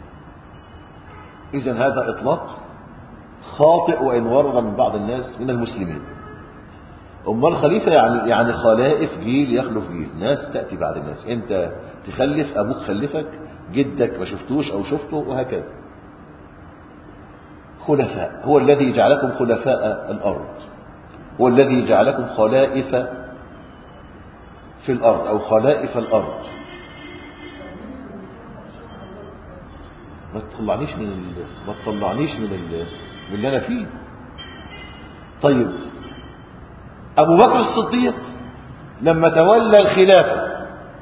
إذن هذا إطلاق خاطئ وإن ورد من بعض الناس من المسلمين أما الخليفة يعني يعني خلائف جيل يخلف جيل ناس تأتي بعد الناس أنت تخلف أبوك خلفك جدك ما شفتوش أو شفته وهكذا خلفاء هو الذي جعلكم خلفاء الأرض هو الذي جعلكم خلائف في الأرض أو خلائف الأرض ما تطلعنيش من ال... ما تطلعنيش من ال... من اللي أنا فيه طيب أبو بكر الصديق لما تولى الخلافة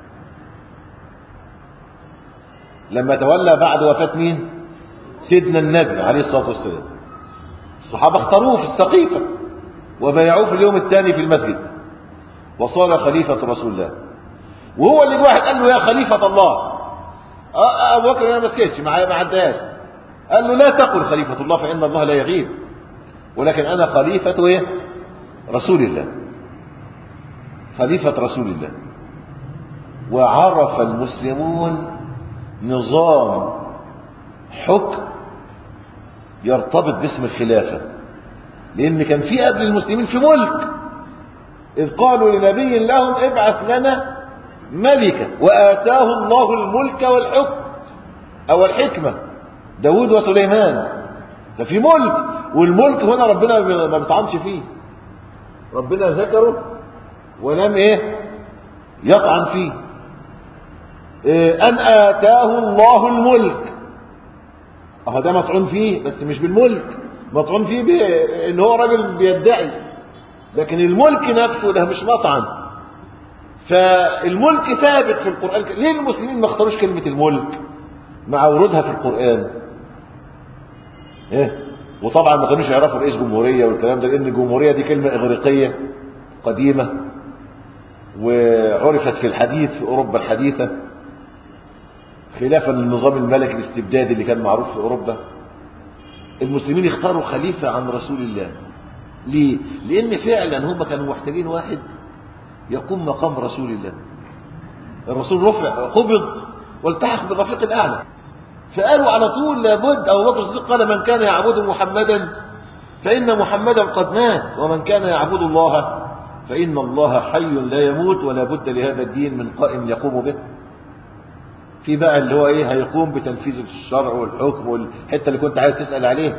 لما تولى بعد وفاة مين سيدنا النبي عليه الصلاة والسلام الصحابة اختاروه في السقيفة وبايعوه في اليوم الثاني في المسجد وصار خليفة رسول الله وهو اللي واحد قال له يا خليفة الله أبو بكر أنا ما سكتش ما عداش قال له لا تقل خليفة الله فإن الله لا يغيب ولكن أنا خليفة إيه؟ رسول الله خليفة رسول الله وعرف المسلمون نظام حكم يرتبط باسم الخلافة لأن كان في قبل المسلمين في ملك إذ قالوا لنبي لهم ابعث لنا ملكا وآتاه الله الملك والحكم أو الحكمة داود وسليمان ففي ملك والملك هنا ربنا ما بيطعنش فيه ربنا ذكره ولم ايه يطعن فيه إيه ان اتاه الله الملك اهو ده مطعون فيه بس مش بالملك مطعون فيه بان هو راجل بيدعي لكن الملك نفسه ده مش مطعن فالملك ثابت في القرآن ليه المسلمين ما اختاروش كلمة الملك مع ورودها في القرآن ايه وطبعا ما كانوش يعرفوا رئيس جمهورية والكلام ده لان الجمهورية دي كلمة اغريقية قديمة وعرفت في الحديث في اوروبا الحديثة خلافا للنظام الملكي الاستبدادي اللي كان معروف في اوروبا المسلمين اختاروا خليفة عن رسول الله ليه؟ لان فعلا هم كانوا محتاجين واحد يقوم مقام رسول الله الرسول رفع قبض والتحق بالرفيق الاعلى فقالوا على طول لابد أبو بكر الصديق قال من كان يعبد محمدا فإن محمدا قد مات ومن كان يعبد الله فإن الله حي لا يموت ولا بد لهذا الدين من قائم يقوم به في بقى اللي هو ايه هيقوم بتنفيذ الشرع والحكم والحته اللي كنت عايز تسال عليه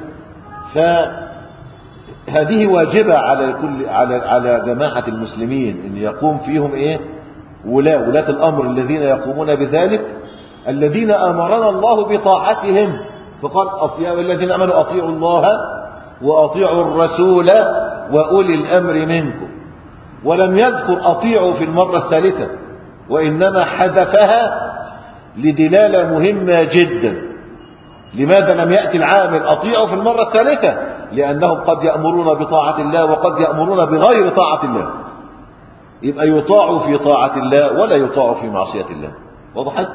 فهذه واجبه على كل على على جماعه المسلمين ان يقوم فيهم ايه ولاة ولاة الامر الذين يقومون بذلك الذين امرنا الله بطاعتهم فقال اطيعوا الذين امنوا اطيعوا الله واطيعوا الرسول واولي الامر منكم ولم يذكر اطيعوا في المره الثالثه وانما حذفها لدلاله مهمه جدا لماذا لم ياتي العامل اطيعوا في المره الثالثه لانهم قد يامرون بطاعه الله وقد يامرون بغير طاعه الله يبقى يطاع في طاعه الله ولا يطاع في معصيه الله وضحت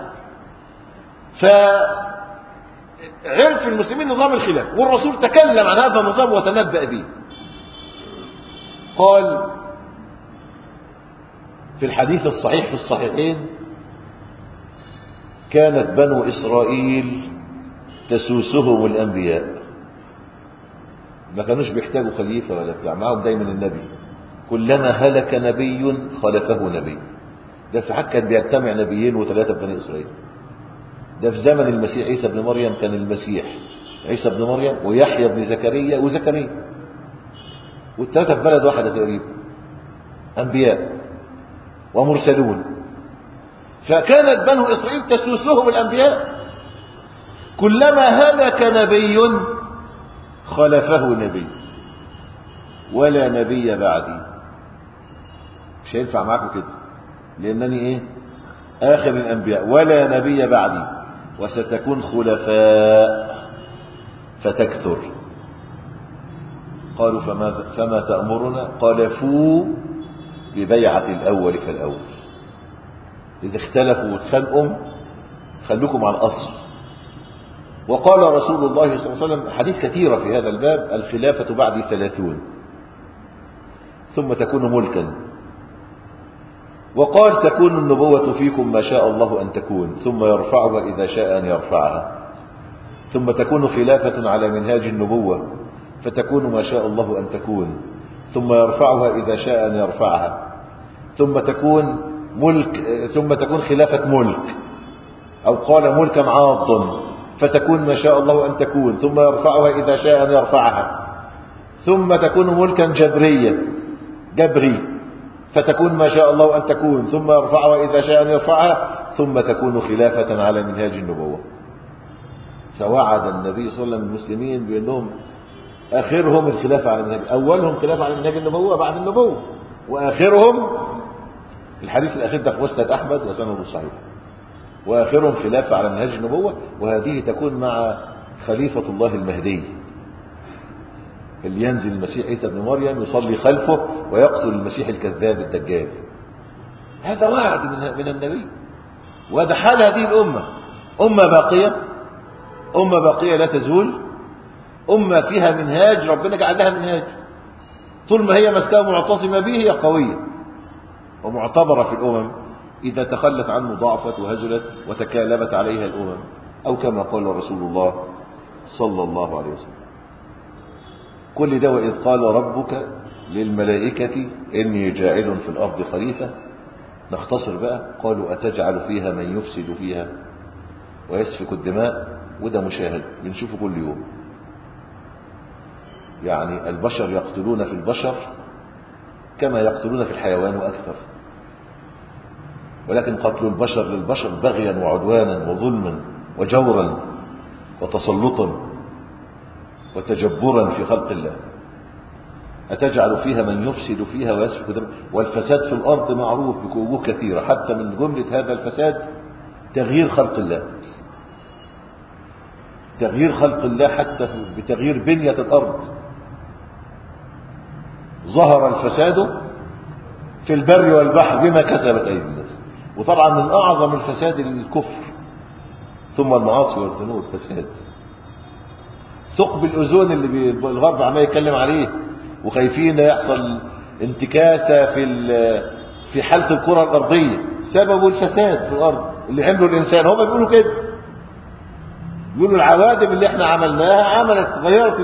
فعرف المسلمين نظام الخلاف والرسول تكلم عن هذا النظام وتنبأ به قال في الحديث الصحيح في الصحيحين كانت بنو إسرائيل تسوسهم الأنبياء ما كانوش بيحتاجوا خليفة ولا بتاع معهم دايما النبي كلما هلك نبي خلفه نبي ده ساعات كان بيجتمع نبيين وثلاثة بني إسرائيل ده في زمن المسيح عيسى بن مريم كان المسيح عيسى بن مريم ويحيى بن زكريا وزكريا والثلاثة في بلد واحدة تقريبا أنبياء ومرسلون فكانت بنو إسرائيل تسوسهم الأنبياء كلما هلك نبي خلفه نبي ولا نبي بعدي مش هينفع معاكم كده لأنني إيه آخر الأنبياء ولا نبي بعدي وستكون خلفاء فتكثر قالوا فما, فما تأمرنا قال فو ببيعة الأول فالأول إذا اختلفوا واتخانقوا خلوكم على الأصل وقال رسول الله صلى الله عليه وسلم حديث كثيرة في هذا الباب الخلافة بعد ثلاثون ثم تكون ملكا وقال تكون النبوة فيكم ما شاء الله أن تكون ثم يرفعها إذا شاء أن يرفعها ثم تكون خلافة على منهاج النبوة فتكون ما شاء الله أن تكون ثم يرفعها إذا شاء أن يرفعها ثم تكون ملك ثم تكون خلافة ملك أو قال ملكا عاضا فتكون ما شاء الله أن تكون ثم يرفعها إذا شاء أن يرفعها ثم تكون ملكا جبريا جبري فتكون ما شاء الله أن تكون ثم يرفعها إذا شاء أن يرفعها ثم تكون خلافة على منهاج النبوة فوعد النبي صلى الله عليه وسلم المسلمين بأنهم آخرهم الخلافة على منهاج أولهم خلافة على منهاج النبوة بعد النبوة وآخرهم الحديث الأخير ده في مسند أحمد وسنده صحيح وآخرهم خلافة على منهاج النبوة وهذه تكون مع خليفة الله المهدي اللي ينزل المسيح عيسى بن مريم يصلي خلفه ويقتل المسيح الكذاب الدجال هذا وعد من من النبي وهذا حال هذه الأمة أمة باقية أمة باقية لا تزول أمة فيها منهاج ربنا جعل لها منهاج طول ما هي مسكاه معتصمة به هي قوية ومعتبرة في الأمم إذا تخلت عنه ضعفت وهزلت وتكالبت عليها الأمم أو كما قال رسول الله صلى الله عليه وسلم كل ده وإذ قال ربك للملائكة إني جاعل في الأرض خليفة نختصر بقى قالوا أتجعل فيها من يفسد فيها ويسفك الدماء وده مشاهد بنشوفه كل يوم يعني البشر يقتلون في البشر كما يقتلون في الحيوان وأكثر ولكن قتل البشر للبشر بغيا وعدوانا وظلما وجورا وتسلطا وتجبرا في خلق الله أتجعل فيها من يفسد فيها ويسفك دم والفساد في الأرض معروف بوجوه كثيرة حتى من جملة هذا الفساد تغيير خلق الله تغيير خلق الله حتى بتغيير بنية الأرض ظهر الفساد في البر والبحر بما كسبت أيدي الناس وطبعا من أعظم الفساد الكفر ثم المعاصي والذنوب فساد ثقب الأوزون اللي الغرب عمال يتكلم عليه وخايفين يحصل انتكاسة في في حالة الكرة الأرضية سببه الفساد في الأرض اللي عمله الإنسان هم بيقولوا كده بيقولوا العوادم اللي احنا عملناها عملت غيرت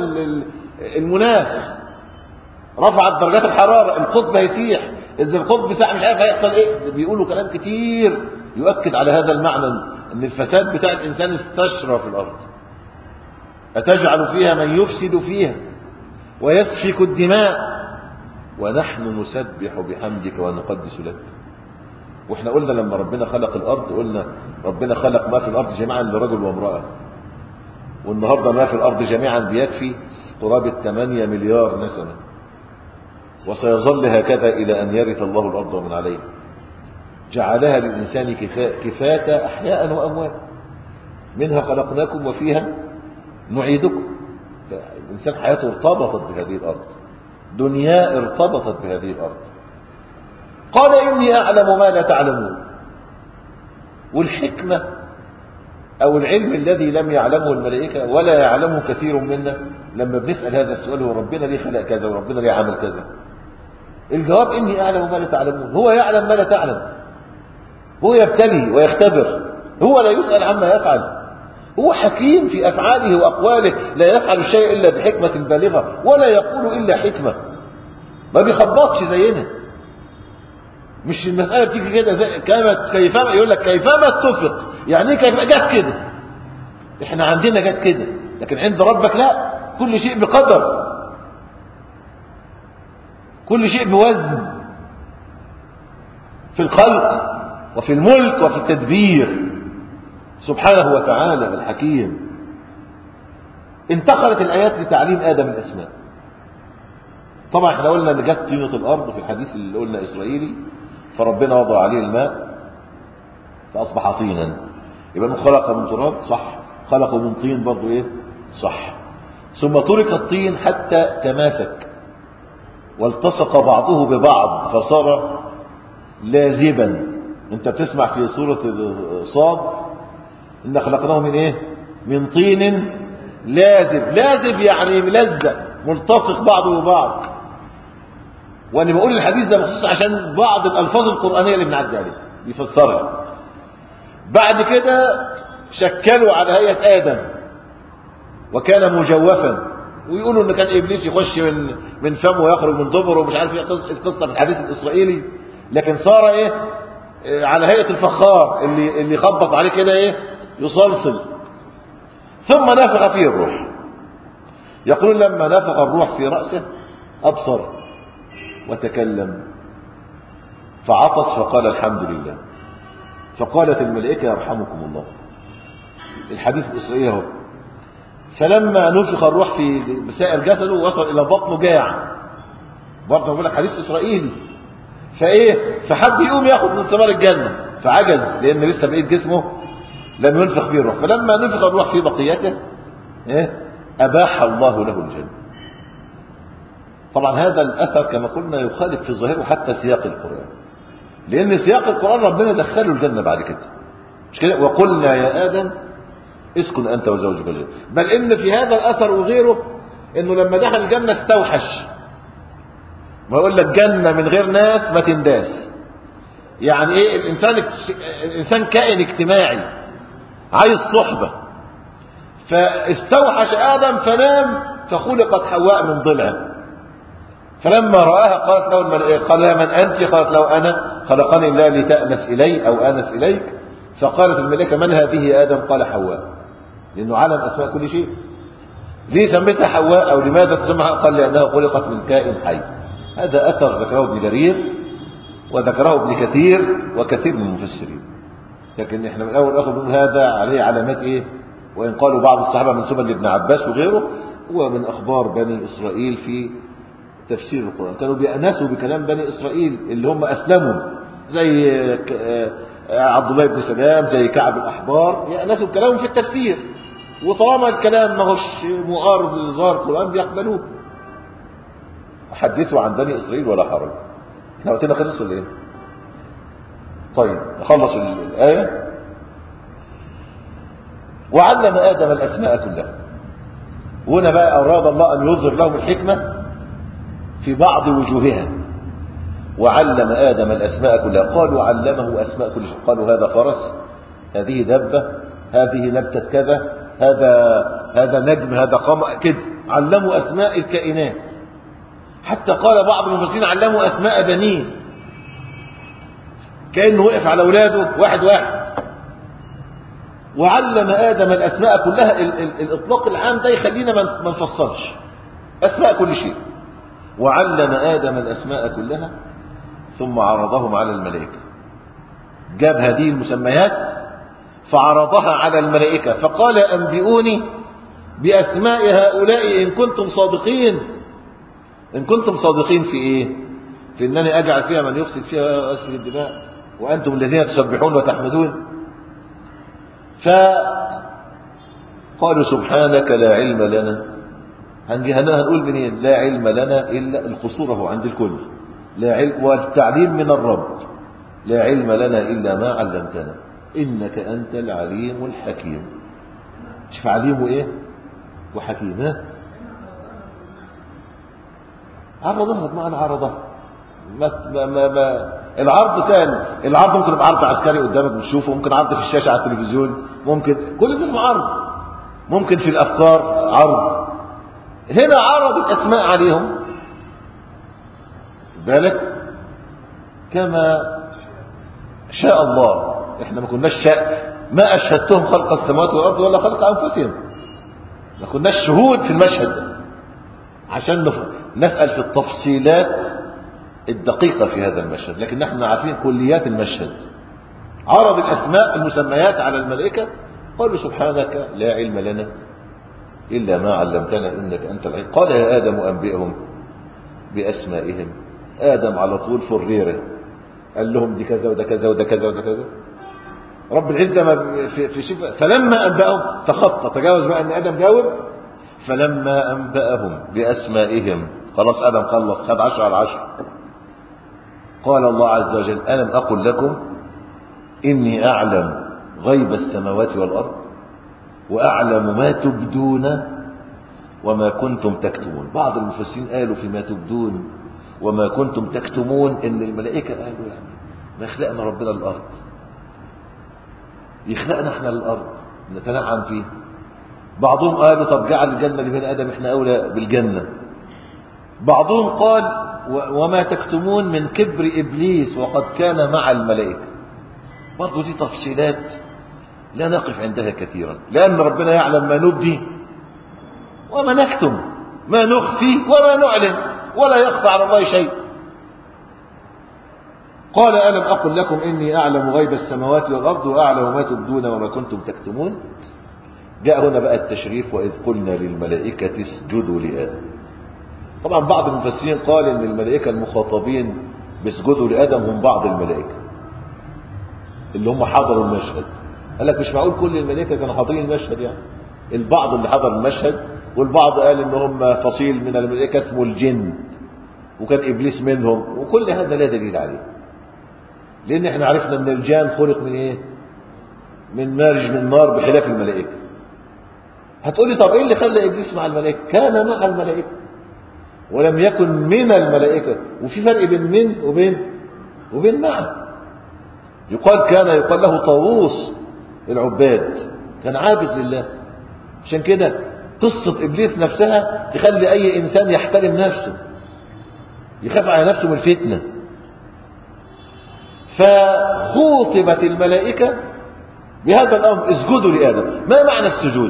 المناخ رفعت درجات الحرارة القطب هيسيح إذا القطب ساعة مش عارف هيحصل إيه بيقولوا كلام كتير يؤكد على هذا المعنى إن الفساد بتاع الإنسان استشرى في الأرض أتجعل فيها من يفسد فيها ويسفك الدماء ونحن نسبح بحمدك ونقدس لك واحنا قلنا لما ربنا خلق الأرض قلنا ربنا خلق ما في الأرض جميعا لرجل وامرأة والنهاردة ما في الأرض جميعا بيكفي قرابة 8 مليار نسمة وسيظل هكذا إلى أن يرث الله الأرض ومن عليها جعلها للإنسان كفاة أحياء وأمواتا منها خلقناكم وفيها نعيدكم الإنسان حياته ارتبطت بهذه الأرض دنيا ارتبطت بهذه الأرض قال إني أعلم ما لا تعلمون والحكمة أو العلم الذي لم يعلمه الملائكة ولا يعلمه كثير منا لما بنسأل هذا السؤال هو ربنا ليه خلق كذا وربنا ليه عمل كذا الجواب إني أعلم ما لا تعلمون هو يعلم ما لا تعلم هو يبتلي ويختبر هو لا يسأل عما يفعل هو حكيم في أفعاله وأقواله لا يفعل الشيء إلا بحكمة بالغة ولا يقول إلا حكمة ما بيخبطش زينا مش المسألة بتيجي كده زي كما كيفما يقول لك كيفما اتفق يعني ايه كيف جت كده احنا عندنا جت كده لكن عند ربك لا كل شيء بقدر كل شيء بوزن في الخلق وفي الملك وفي التدبير سبحانه وتعالى الحكيم انتقلت الآيات لتعليم آدم الأسماء طبعا احنا قلنا ان جت طينة الأرض في الحديث اللي قلنا إسرائيلي فربنا وضع عليه الماء فأصبح طينا يبقى من خلق من تراب صح خلق من طين برضه ايه صح ثم ترك الطين حتى تماسك والتصق بعضه ببعض فصار لازبا انت بتسمع في سورة صاد ان خلقناه من ايه من طين لازب لازب يعني ملزق ملتصق بعضه ببعض وانا بقول الحديث ده مخصوص عشان بعض الالفاظ القرآنية اللي بنعدي عليها بيفسرها بعد كده شكلوا على هيئة آدم وكان مجوفا ويقولوا ان كان ابليس يخش من من فمه ويخرج من دبره ومش عارف ايه قصه القصه في الحديث الاسرائيلي لكن صار ايه على هيئه الفخار اللي اللي خبط عليه كده ايه يصلصل ثم نفخ فيه الروح يقول لما نفخ الروح في راسه ابصر وتكلم فعطس فقال الحمد لله فقالت الملائكه يرحمكم الله الحديث الاسرائيلي اهو فلما نفخ الروح في سائر جسده وصل الى بطنه جاع برضه بقول لك حديث اسرائيلي فايه فحب يقوم ياخد من ثمار الجنه فعجز لان لسه بقيه جسمه لم ينفخ فيه الروح فلما نفخ الروح في بقيته ايه اباح الله له الجنه طبعا هذا الاثر كما قلنا يخالف في ظاهره حتى سياق القران لان سياق القران ربنا دخله الجنه بعد كده مش كده وقلنا يا ادم اسكن انت وزوجك الجنه بل ان في هذا الاثر وغيره انه لما دخل الجنه استوحش ما يقول لك جنه من غير ناس ما تنداس يعني ايه الانسان الانسان كائن اجتماعي عايز صحبه فاستوحش ادم فنام فخلقت حواء من ضلعه فلما رآها قالت له الملائكة قال لها من أنت قالت له أنا خلقني الله لتأنس إلي أو آنس إليك فقالت الملائكة من هذه آدم قال حواء لأنه علم أسماء كل شيء ليه سميتها حواء أو لماذا تسمها قال لأنها خلقت من كائن حي هذا أثر ذكره ابن جرير وذكره ابن كثير وكثير من المفسرين لكن احنا من الأول ناخذ من هذا عليه علامات إيه وإن قالوا بعض الصحابة من سبل ابن عباس وغيره هو من أخبار بني إسرائيل في تفسير القرآن كانوا بيأنسوا بكلام بني إسرائيل اللي هم أسلموا زي عبد الله بن سلام زي كعب الأحبار يأنسوا بكلامهم في التفسير وطالما الكلام ما هوش معارض لظاهر القرآن بيقبلوه حدثوا عن بني إسرائيل ولا حرج احنا وقتنا خلص ولا ايه طيب نخلص الآية وعلم آدم الأسماء كلها وهنا بقى أراد الله أن يظهر لهم الحكمة في بعض وجوهها وعلم آدم الأسماء كلها قالوا علمه أسماء كل شيء قالوا هذا فرس هذه دبة هذه نبتة كذا هذا هذا نجم هذا قمر كده علموا أسماء الكائنات حتى قال بعض المفسرين علموا أسماء بنين كأنه وقف على أولاده واحد واحد وعلم آدم الأسماء كلها ال ال الإطلاق العام ده يخلينا ما نفصلش أسماء كل شيء وعلم آدم الأسماء كلها ثم عرضهم على الملائكة جاب هذه المسميات فعرضها على الملائكة فقال أنبئوني بأسماء هؤلاء إن كنتم صادقين إن كنتم صادقين في إيه في أنني أجعل فيها من يفسد فيها ويسفك الدماء وأنتم الذين تسبحون وتحمدون فقالوا سبحانك لا علم لنا هنقول منين لا علم لنا إلا القصور هو عند الكل لا علم والتعليم من الرب لا علم لنا إلا ما علمتنا إنك أنت العليم الحكيم شوف عليم إيه وحكيم ها عرضها بمعنى عرضها ما ما ما, ما العرض سهل العرض ممكن يبقى عرض عسكري قدامك بتشوفه ممكن عرض في الشاشة على التلفزيون ممكن كل ده اسمه عرض ممكن في الأفكار عرض هنا عرض الأسماء عليهم بالك كما شاء الله احنا ما كناش شاء ما أشهدتهم خلق السماوات والأرض ولا خلق أنفسهم ما كناش شهود في المشهد ده عشان نسأل في التفصيلات الدقيقة في هذا المشهد لكن نحن عارفين كليات المشهد عرض الأسماء المسميات على الملائكة قالوا سبحانك لا علم لنا إلا ما علمتنا إنك أنت العلم قال يا آدم أنبئهم بأسمائهم آدم على طول فريره قال لهم دي كذا وده كذا وده كذا وده كذا رب العزة ما في, في شفاء فلما أنبأهم تخطى تجاوز بقى أن آدم جاوب فلما أنبأهم بأسمائهم خلاص آدم خلص خد عشر على عشر قال الله عز وجل ألم أقل لكم إني أعلم غيب السماوات والأرض وأعلم ما تبدون وما كنتم تكتمون بعض المفسرين قالوا فيما تبدون وما كنتم تكتمون إن الملائكة قالوا يعني ما خلقنا ربنا الأرض يخلقنا احنا للأرض نتنعم فيه بعضهم قالوا طب جعل الجنة لبني آدم احنا أولى بالجنة بعضهم قال وما تكتمون من كبر إبليس وقد كان مع الملائكة برضو دي تفصيلات لا نقف عندها كثيرا لأن ربنا يعلم ما نبدي وما نكتم ما نخفي وما نعلن ولا يخفى على الله شيء قال ألم أقل لكم إني أعلم غيب السماوات والأرض وأعلم ما تبدون وما كنتم تكتمون جاء هنا بقى التشريف وإذ قلنا للملائكة اسجدوا لآدم طبعا بعض المفسرين قال إن الملائكة المخاطبين بيسجدوا لآدم هم بعض الملائكة اللي هم حضروا المشهد قال لك مش معقول كل الملائكة كانوا حاضرين المشهد يعني البعض اللي حضر المشهد والبعض قال ان هم فصيل من الملائكة اسمه الجن وكان ابليس منهم وكل هذا لا دليل عليه لان احنا عرفنا ان الجان خلق من ايه من مارج من نار بخلاف الملائكة هتقولي طب ايه اللي خلى ابليس مع الملائكة كان مع الملائكة ولم يكن من الملائكة وفي فرق بين من وبين وبين مع يقال كان يقال له طاووس العباد كان عابد لله عشان كده قصة إبليس نفسها تخلي أي إنسان يحترم نفسه يخاف على نفسه من الفتنة فخوطبت الملائكة بهذا الأمر اسجدوا لآدم ما معنى السجود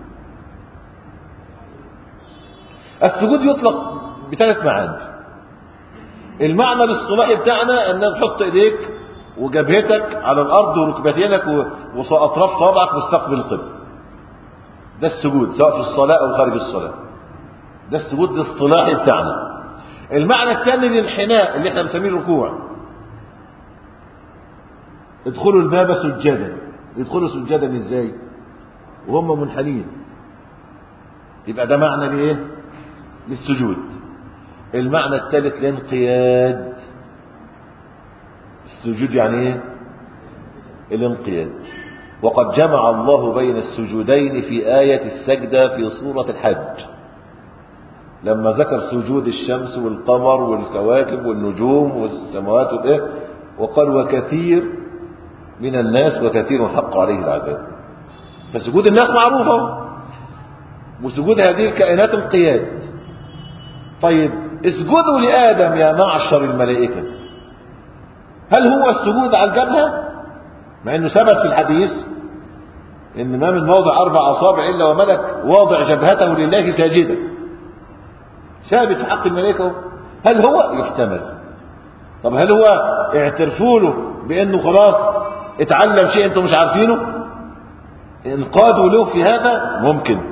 السجود يطلق بثلاث معاني المعنى الاصطلاحي بتاعنا ان نحط ايديك وجبهتك على الارض وركبتينك واطراف صابعك مستقبل القبل ده السجود سواء في الصلاة او خارج الصلاة ده السجود الاصطلاحي بتاعنا المعنى الثاني للانحناء اللي احنا بنسميه الركوع ادخلوا الباب سجدا يدخلوا سجدا ازاي وهم منحنين يبقى ده معنى لايه للسجود المعنى الثالث الانقياد السجود يعني ايه الانقياد وقد جمع الله بين السجودين في آية السجدة في سورة الحج لما ذكر سجود الشمس والقمر والكواكب والنجوم والسماوات والإيه وقال وكثير من الناس وكثير حق عليه العذاب فسجود الناس معروفة وسجود هذه الكائنات انقياد طيب اسجدوا لآدم يا معشر الملائكة هل هو السجود على الجبهة مع انه ثبت في الحديث ان ما من موضع اربع اصابع الا وملك واضع جبهته لله ساجدا ثابت في حق الملائكة هل هو يحتمل طب هل هو اعترفوا له بانه خلاص اتعلم شيء انتم مش عارفينه انقادوا له في هذا ممكن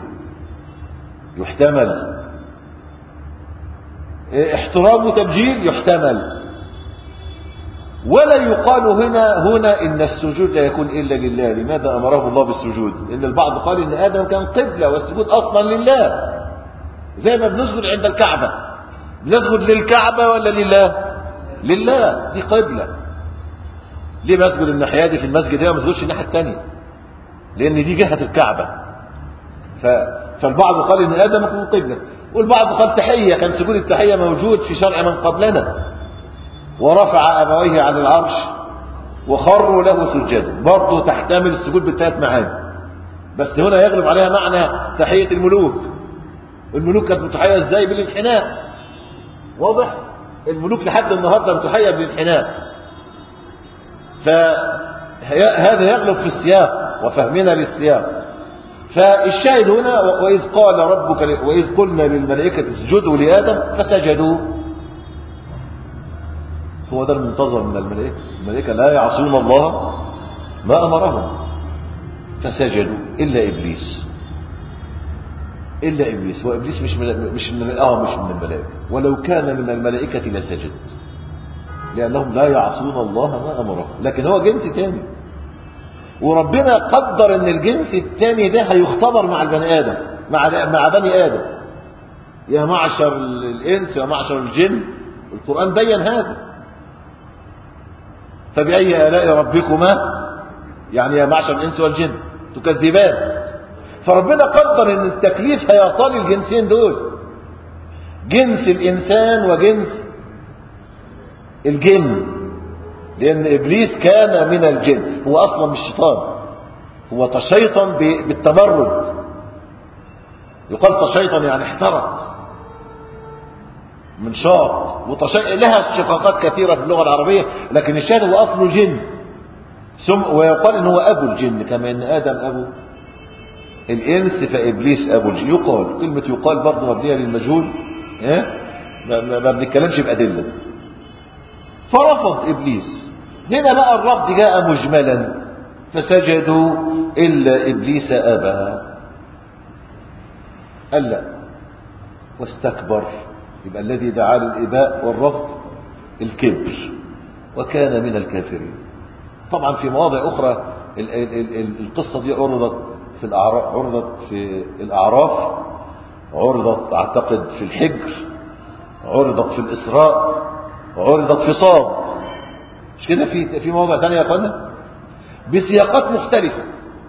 يحتمل احترام وتبجيل يحتمل ولا يقال هنا هنا ان السجود لا يكون الا لله لماذا امره الله بالسجود ان البعض قال ان ادم كان قبله والسجود اصلا لله زي ما بنسجد عند الكعبه بنسجد للكعبه ولا لله لله دي قبله ليه بسجد الناحيه دي في المسجد هنا ما بسجدش الناحيه الثانيه لان دي جهه الكعبه ف... فالبعض قال ان ادم كان قبله والبعض قال تحيه كان سجود التحيه موجود في شرع من قبلنا ورفع أبويه عن العرش وخروا له سجدا برضه تحتمل السجود بالثلاث معاني بس هنا يغلب عليها معنى تحية الملوك الملوك كانت متحية ازاي بالانحناء واضح الملوك لحد النهارده متحية بالانحناء فهذا يغلب في السياق وفهمنا للسياق فالشاهد هنا وإذ قال ربك وإذ قلنا للملائكة اسجدوا لآدم فسجدوا هو ده المنتظر من الملائكة الملائكة لا يعصون الله ما أمرهم فسجدوا إلا إبليس إلا إبليس وإبليس مش من مش من آه مش من الملائكة ولو كان من الملائكة لسجد لأنهم لا يعصون الله ما أمرهم لكن هو جنس تاني وربنا قدر ان الجنس الثاني ده هيختبر مع البني ادم مع مع بني ادم يا معشر الانس يا معشر الجن القران بين هذا فباي الاء ربكما يعني يا معشر الانس والجن تكذبان فربنا قدر ان التكليف هيعطى الجنسين دول جنس الانسان وجنس الجن لان ابليس كان من الجن هو اصلا مش شيطان هو تشيطن بالتمرد يقال تشيطن يعني احترق من شاط وتشي... لها شقاقات كثيرة في اللغة العربية لكن الشاهد هو أصله جن ثم ويقال إن هو أبو الجن كما إن آدم أبو الإنس فإبليس أبو الجن يقال كلمة يقال برضه مبنية للمجهول ها ما, ما, ما بنتكلمش بأدلة فرفض إبليس هنا بقى الرفض جاء مجملا فسجدوا إلا إبليس أبى قال لا واستكبر يبقى الذي دعا للإباء والرفض الكبر وكان من الكافرين طبعا في مواضع أخرى ال ال ال القصة دي عرضت في الأعراف عرضت في الأعراف عرضت أعتقد في الحجر عرضت في الإسراء عرضت في صاد مش كده في في مواضع ثانية يا اخوانا بسياقات مختلفة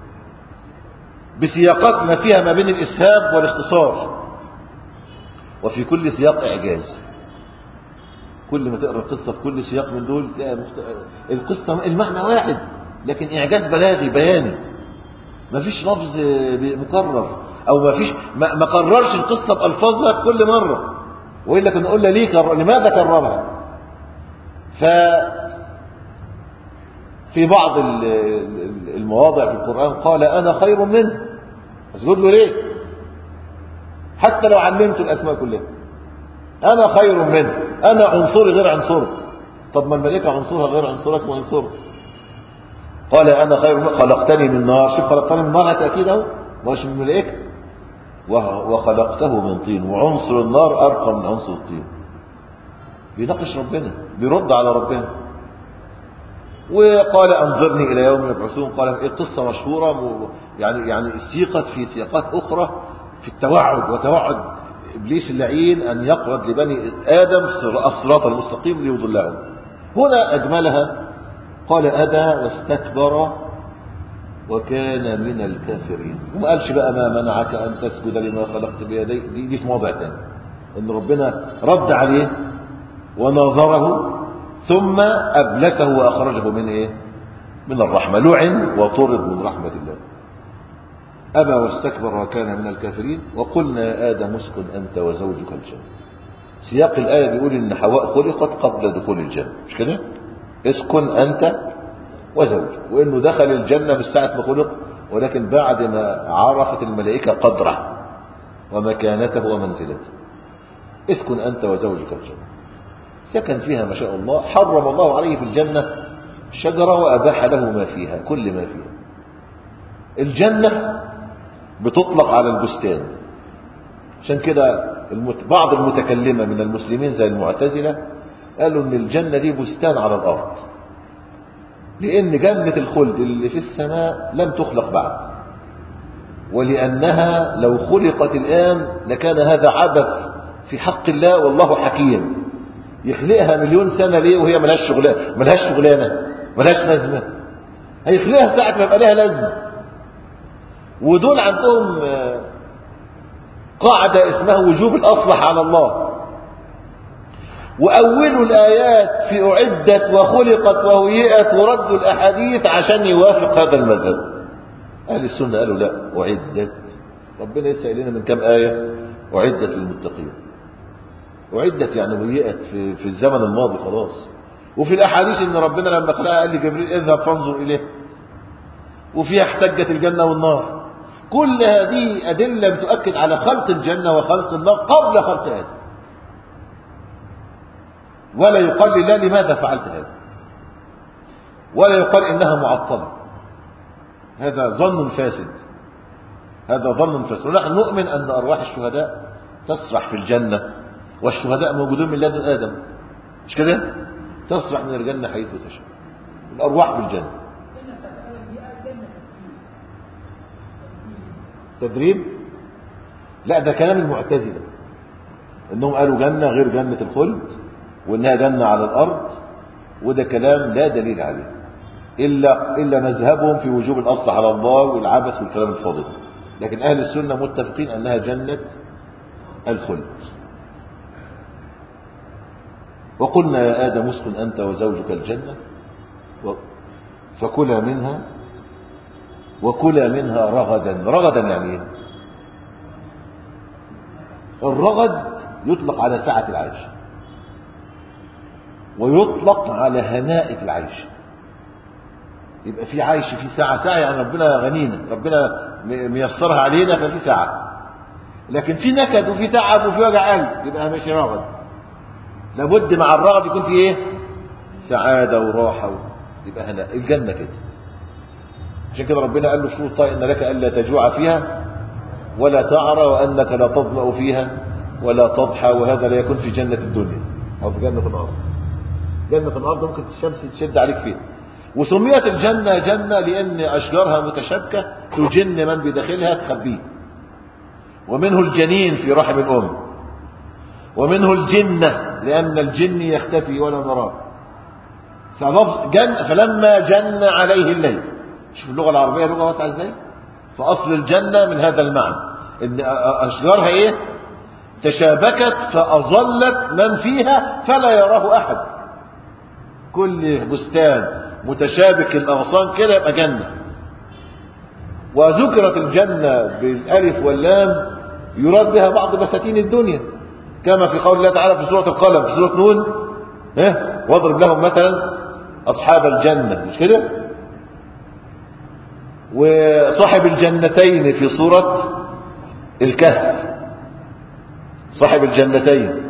بسياقات ما فيها ما بين الإسهاب والاختصار وفي كل سياق إعجاز كل ما تقرأ القصة في كل سياق من دول تلاقي مخت... القصة المعنى واحد لكن إعجاز بلاغي بياني ما فيش لفظ مكرر أو ما فيش ما, ما قررش القصة بألفاظها كل مرة وإلا كنا قلنا ليه كرر لماذا كررها ف في بعض المواضع في القرآن قال أنا خير منه أسجد له ليه حتى لو علمت الأسماء كلها أنا خير منه أنا عنصري غير عنصرك طب ما الملائكة عنصرها غير عنصرك وعنصرك قال أنا خير منه خلقتني من نار شوف خلقتني من نار تأكيد أهو مش من الملائكة وخلقته من طين وعنصر النار أرقى من عنصر الطين بيناقش ربنا بيرد على ربنا وقال انظرني الى يوم يبعثون قال القصه مشهوره يعني يعني سيقت في سياقات اخرى في التوعد وتوعد ابليس اللعين ان يقعد لبني ادم الصراط المستقيم ليضلهم هنا اجملها قال ابى واستكبر وكان من الكافرين وما قالش بقى ما منعك ان تسجد لما خلقت بيدي دي, دي في موضع ثاني ان ربنا رد عليه وناظره ثم أبلسه وأخرجه من إيه؟ من الرحمة لعن وطرد من رحمة الله أبى واستكبر وكان من الكافرين وقلنا يا آدم اسكن أنت وزوجك الجنة سياق الآية بيقول إن حواء خلقت قبل دخول الجنة مش كده؟ اسكن أنت وزوجك وإنه دخل الجنة من ساعة ما خلق ولكن بعد ما عرفت الملائكة قدره ومكانته ومنزلته اسكن أنت وزوجك الجنة سكن فيها ما شاء الله حرم الله عليه في الجنة شجرة وأباح له ما فيها كل ما فيها الجنة بتطلق على البستان عشان كده المت... بعض المتكلمة من المسلمين زي المعتزلة قالوا ان الجنة دي بستان على الأرض لأن جنة الخلد اللي في السماء لم تخلق بعد ولأنها لو خلقت الآن لكان هذا عبث في حق الله والله حكيم يخلقها مليون سنة ليه وهي ملهاش شغلانة ملهاش شغلانة ملهاش لازمة هيخلقها ساعة ما يبقى لها لازمة ودول عندهم قاعدة اسمها وجوب الأصلح على الله وأولوا الآيات في أعدت وخلقت وهيئت وردوا الأحاديث عشان يوافق هذا المذهب أهل السنة قالوا لا أعدت ربنا يسأل لنا من كم آية أعدت للمتقين أعدت يعني هيئت في, في الزمن الماضي خلاص وفي الأحاديث إن ربنا لما خلقها قال لجبريل اذهب فانظر إليه وفيها احتجت الجنة والنار كل هذه أدلة بتؤكد على خلق الجنة وخلق النار قبل خلق آدم ولا يقال لله لماذا فعلت هذا ولا يقال إنها معطلة هذا ظن فاسد هذا ظن فاسد ونحن نؤمن أن أرواح الشهداء تسرح في الجنة والشهداء موجودون من لدن آدم مش كده تسرح من الجنة حيث تشاء الأرواح في الجنة تدريب لا ده كلام المعتزلة انهم قالوا جنة غير جنة الخلد وانها جنة على الارض وده كلام لا دليل عليه الا الا مذهبهم في وجوب الاصل على الله والعبث والكلام الفاضي لكن اهل السنة متفقين انها جنة الخلد وقلنا يا آدم اسكن أنت وزوجك الجنة فكلا منها وكلا منها رغدا رغدا يعني ايه الرغد يطلق على سعة العيش ويطلق على هناء العيش يبقى في عيش في ساعة ساعة يعني ربنا غنينا ربنا ميسرها علينا ففي ساعة لكن في نكد وفي تعب وفي وجع قلب يبقى ماشي رغد لابد مع الرغد يكون في ايه سعادة وراحة و... يبقى هنا الجنة كده عشان كده ربنا قال له شروط طيب ان لك الا تجوع فيها ولا تعرى وانك لا تظمأ فيها ولا تضحى وهذا لا يكون في جنة الدنيا او في جنة الارض جنة الارض ممكن الشمس تشد عليك فيها وسميت الجنة جنة لان اشجارها متشابكة تجن من بداخلها تخبيه ومنه الجنين في رحم الام ومنه الجنة لان الجن يختفي ولا نراه جن فلما جن عليه الليل شوف اللغة العربية لغة واسعة ازاي فأصل الجنة من هذا المعنى ان أشجارها ايه تشابكت فأظلت من فيها فلا يراه أحد كل بستان متشابك الأغصان كده يبقى جنة وذكرت الجنة بالألف واللام يراد بها بعض بساتين الدنيا كما في قول الله تعالى في سورة القلم في سورة نون ها واضرب لهم مثلا أصحاب الجنة مش كده وصاحب الجنتين في سورة الكهف صاحب الجنتين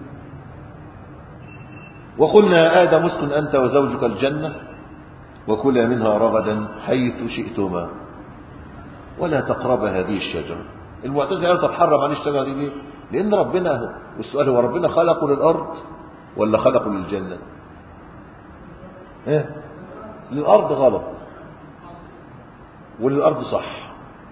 وقلنا يا آدم اسكن أنت وزوجك الجنة وكلا منها رغدا حيث شئتما ولا تقربا هذه الشجرة المعتزلة قالوا طب حرم عن الشجرة دي ليه؟ لأن ربنا والسؤال هو ربنا خلقه للأرض ولا خلقه للجنة؟ ايه للأرض غلط وللأرض صح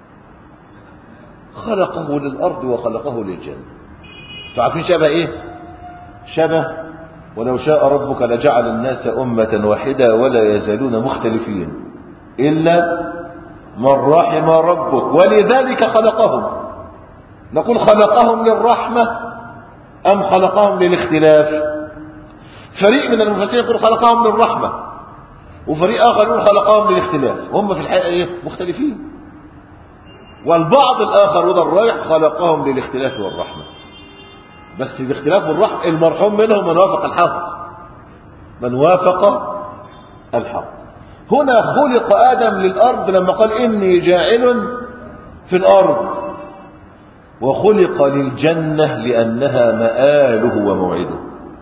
خلقه للأرض وخلقه للجنة فعارفين شبه ايه شبه ولو شاء ربك لجعل الناس أمة واحدة ولا يزالون مختلفين إلا من رحم ربك ولذلك خلقهم نقول خلقهم للرحمة أم خلقهم للاختلاف فريق من المفسرين يقول خلقهم للرحمة وفريق آخر يقول خلقهم للاختلاف هم في الحقيقة إيه؟ مختلفين والبعض الآخر وده الرايح خلقهم للاختلاف والرحمة بس الاختلاف والرحمة المرحوم منهم من وافق الحق من وافق الحق هنا خلق آدم للأرض لما قال إني جاعل في الأرض وخلق للجنة لأنها مآله وموعده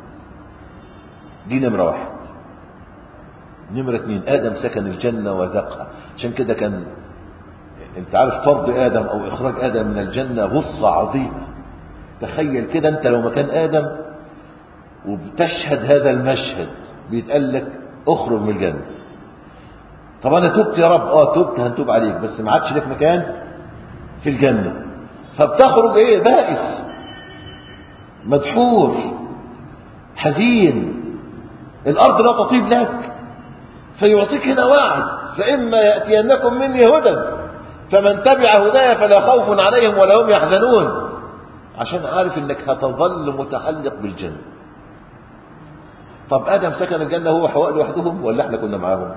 دي نمرة واحد نمرة اتنين آدم سكن الجنة وذاقها عشان كده كان انت عارف طرد آدم أو إخراج آدم من الجنة غصة عظيمة تخيل كده انت لو مكان آدم وبتشهد هذا المشهد بيتقال لك اخرج من الجنة طب انا تبت يا رب اه تبت هنتوب عليك بس ما عادش لك مكان في الجنة فبتخرج ايه بائس مدحور حزين الارض لا تطيب لك فيعطيك هنا وعد فاما ياتينكم مني هدى فمن تبع هدايا فلا خوف عليهم ولا هم يحزنون عشان عارف انك هتظل متعلق بالجنة طب ادم سكن الجنة هو حواء لوحدهم ولا احنا كنا معاهم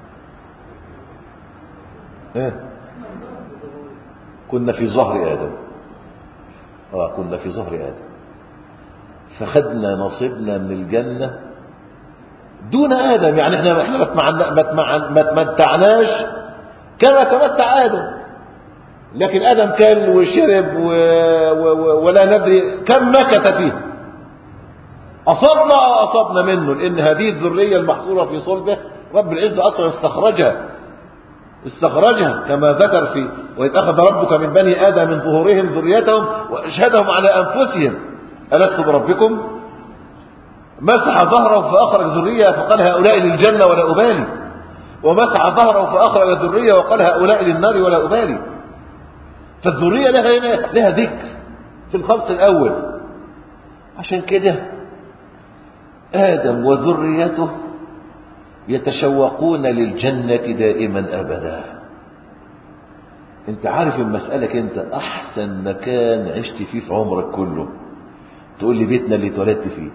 ايه كنا في ظهر ادم اه كنا في ظهر ادم فخدنا نصيبنا من الجنة دون ادم يعني احنا احنا ما تمتعناش كما تمتع ادم لكن ادم كل وشرب و... و... ولا ندري كم مكث فيه اصبنا او اصبنا منه لان هذه الذريه المحصوره في صلبه رب العزه اصلا استخرجها استخرجها كما ذكر في وإذ أخذ ربك من بني آدم من ظهورهم ذريتهم وأشهدهم على أنفسهم ألست بربكم مسح ظهره فأخرج ذرية فقال هؤلاء للجنة ولا أبالي ومسح ظهره فأخرج ذرية وقال هؤلاء للنار ولا أبالي فالذرية لها هنا لها ذكر في الخلق الأول عشان كده آدم وذريته يتشوقون للجنة دائما أبدا انت عارف المسألة انت أحسن مكان عشت فيه في عمرك كله تقول لي بيتنا اللي اتولدت فيه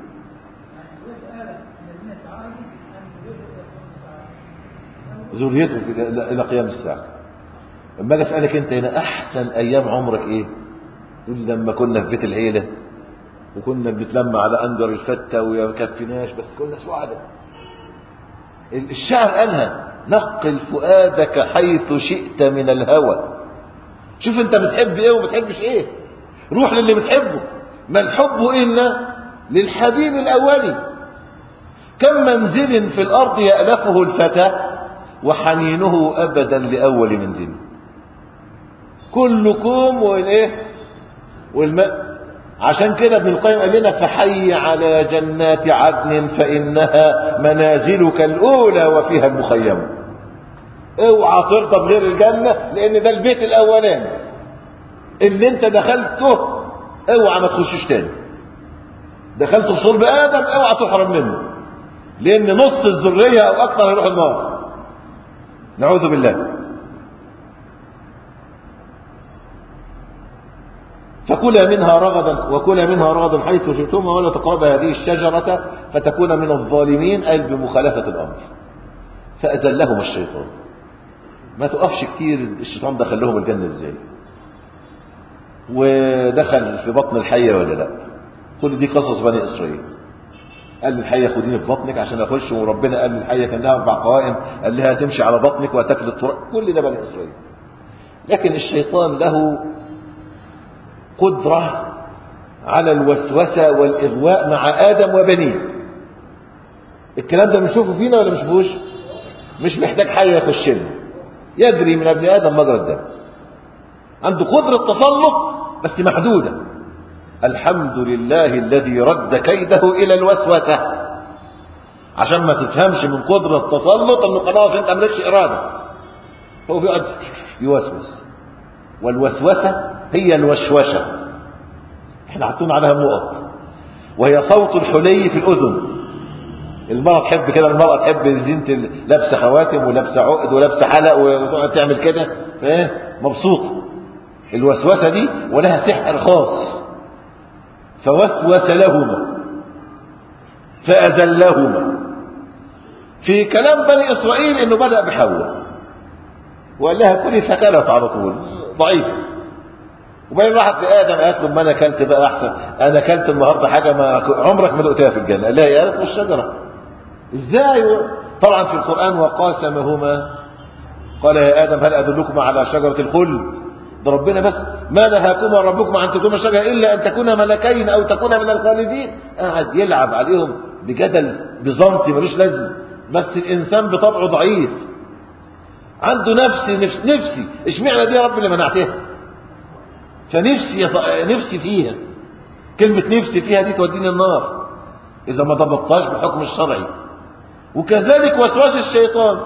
ذريته في الى قيام الساعه اما اجي اسالك انت هنا احسن ايام عمرك ايه تقول لي لما كنا في بيت العيله وكنا بنتلم على اندر الفته وما كفيناش بس كنا سعداء الشعر قالها نقل فؤادك حيث شئت من الهوى شوف انت بتحب ايه وما بتحبش ايه روح للي بتحبه ما الحب الا للحبيب الاولي كم منزل في الارض يالفه الفتى وحنينه ابدا لاول منزل كلكم والايه والماء عشان كده ابن القيم قال لنا فحي على جنات عدن فانها منازلك الاولى وفيها المخيم اوعى ترضى بغير الجنه لان ده البيت الاولاني اللي انت دخلته اوعى ما تخشش تاني دخلت في صلب ادم اوعى تحرم منه لان نص الذريه او اكثر يروح النار نعوذ بالله فكلا منها رغدا وكلا منها رغدا حيث شئتما ولا تقربا هذه الشجرة فتكون من الظالمين أي بمخالفة الأمر فأزلهم الشيطان ما تقفش كتير الشيطان دخل لهم الجنة ازاي ودخل في بطن الحية ولا لا كل دي قصص بني إسرائيل قال للحية خديني في بطنك عشان أخش وربنا قال للحية كان لها أربع قوائم قال لها تمشي على بطنك وتاكل التراب كل ده بني إسرائيل لكن الشيطان له قدرة على الوسوسة والإغواء مع آدم وبنيه الكلام ده بنشوفه فينا ولا مش فيهوش مش محتاج حاجة يخش لنا يجري من ابن آدم مجرى الدم عنده قدرة تسلط بس محدودة الحمد لله الذي رد كيده إلى الوسوسة عشان ما تفهمش من قدرة التسلط انه خلاص انت مالكش إرادة هو بيقعد يوسوس والوسوسة هي الوشوشة احنا حاطين عليها نقط وهي صوت الحلي في الأذن المرأة تحب كده المرأة تحب زينة لابسة خواتم ولابسة عقد ولابسة حلق وتقعد تعمل كده فايه مبسوطة الوسوسة دي ولها سحر خاص فوسوس لهما فأزلهما في كلام بني إسرائيل إنه بدأ بحواء وقال لها كلي فكلت على طول ضعيفة وبين راحت لآدم قالت له ما أنا أكلت بقى أحسن أنا أكلت النهاردة حاجة ما عمرك ما دقتها في الجنة لا يا قالت الشجرة إزاي طبعا في القرآن وقاسمهما قال يا آدم هل أدلكما على شجرة الخلد ده ربنا بس ما نهاكما ربكما عن تكونا شجرة إلا أن تكونا ملكين أو تكونا من الخالدين قاعد يلعب عليهم بجدل بزنطي ملوش لازمة بس الإنسان بطبعه ضعيف عنده نفسي نفس نفسي اشمعنى دي يا رب اللي منعتها فنفسي يط... نفسي فيها كلمة نفسي فيها دي توديني النار إذا ما ضبطتهاش بالحكم الشرعي وكذلك وسواس الشيطان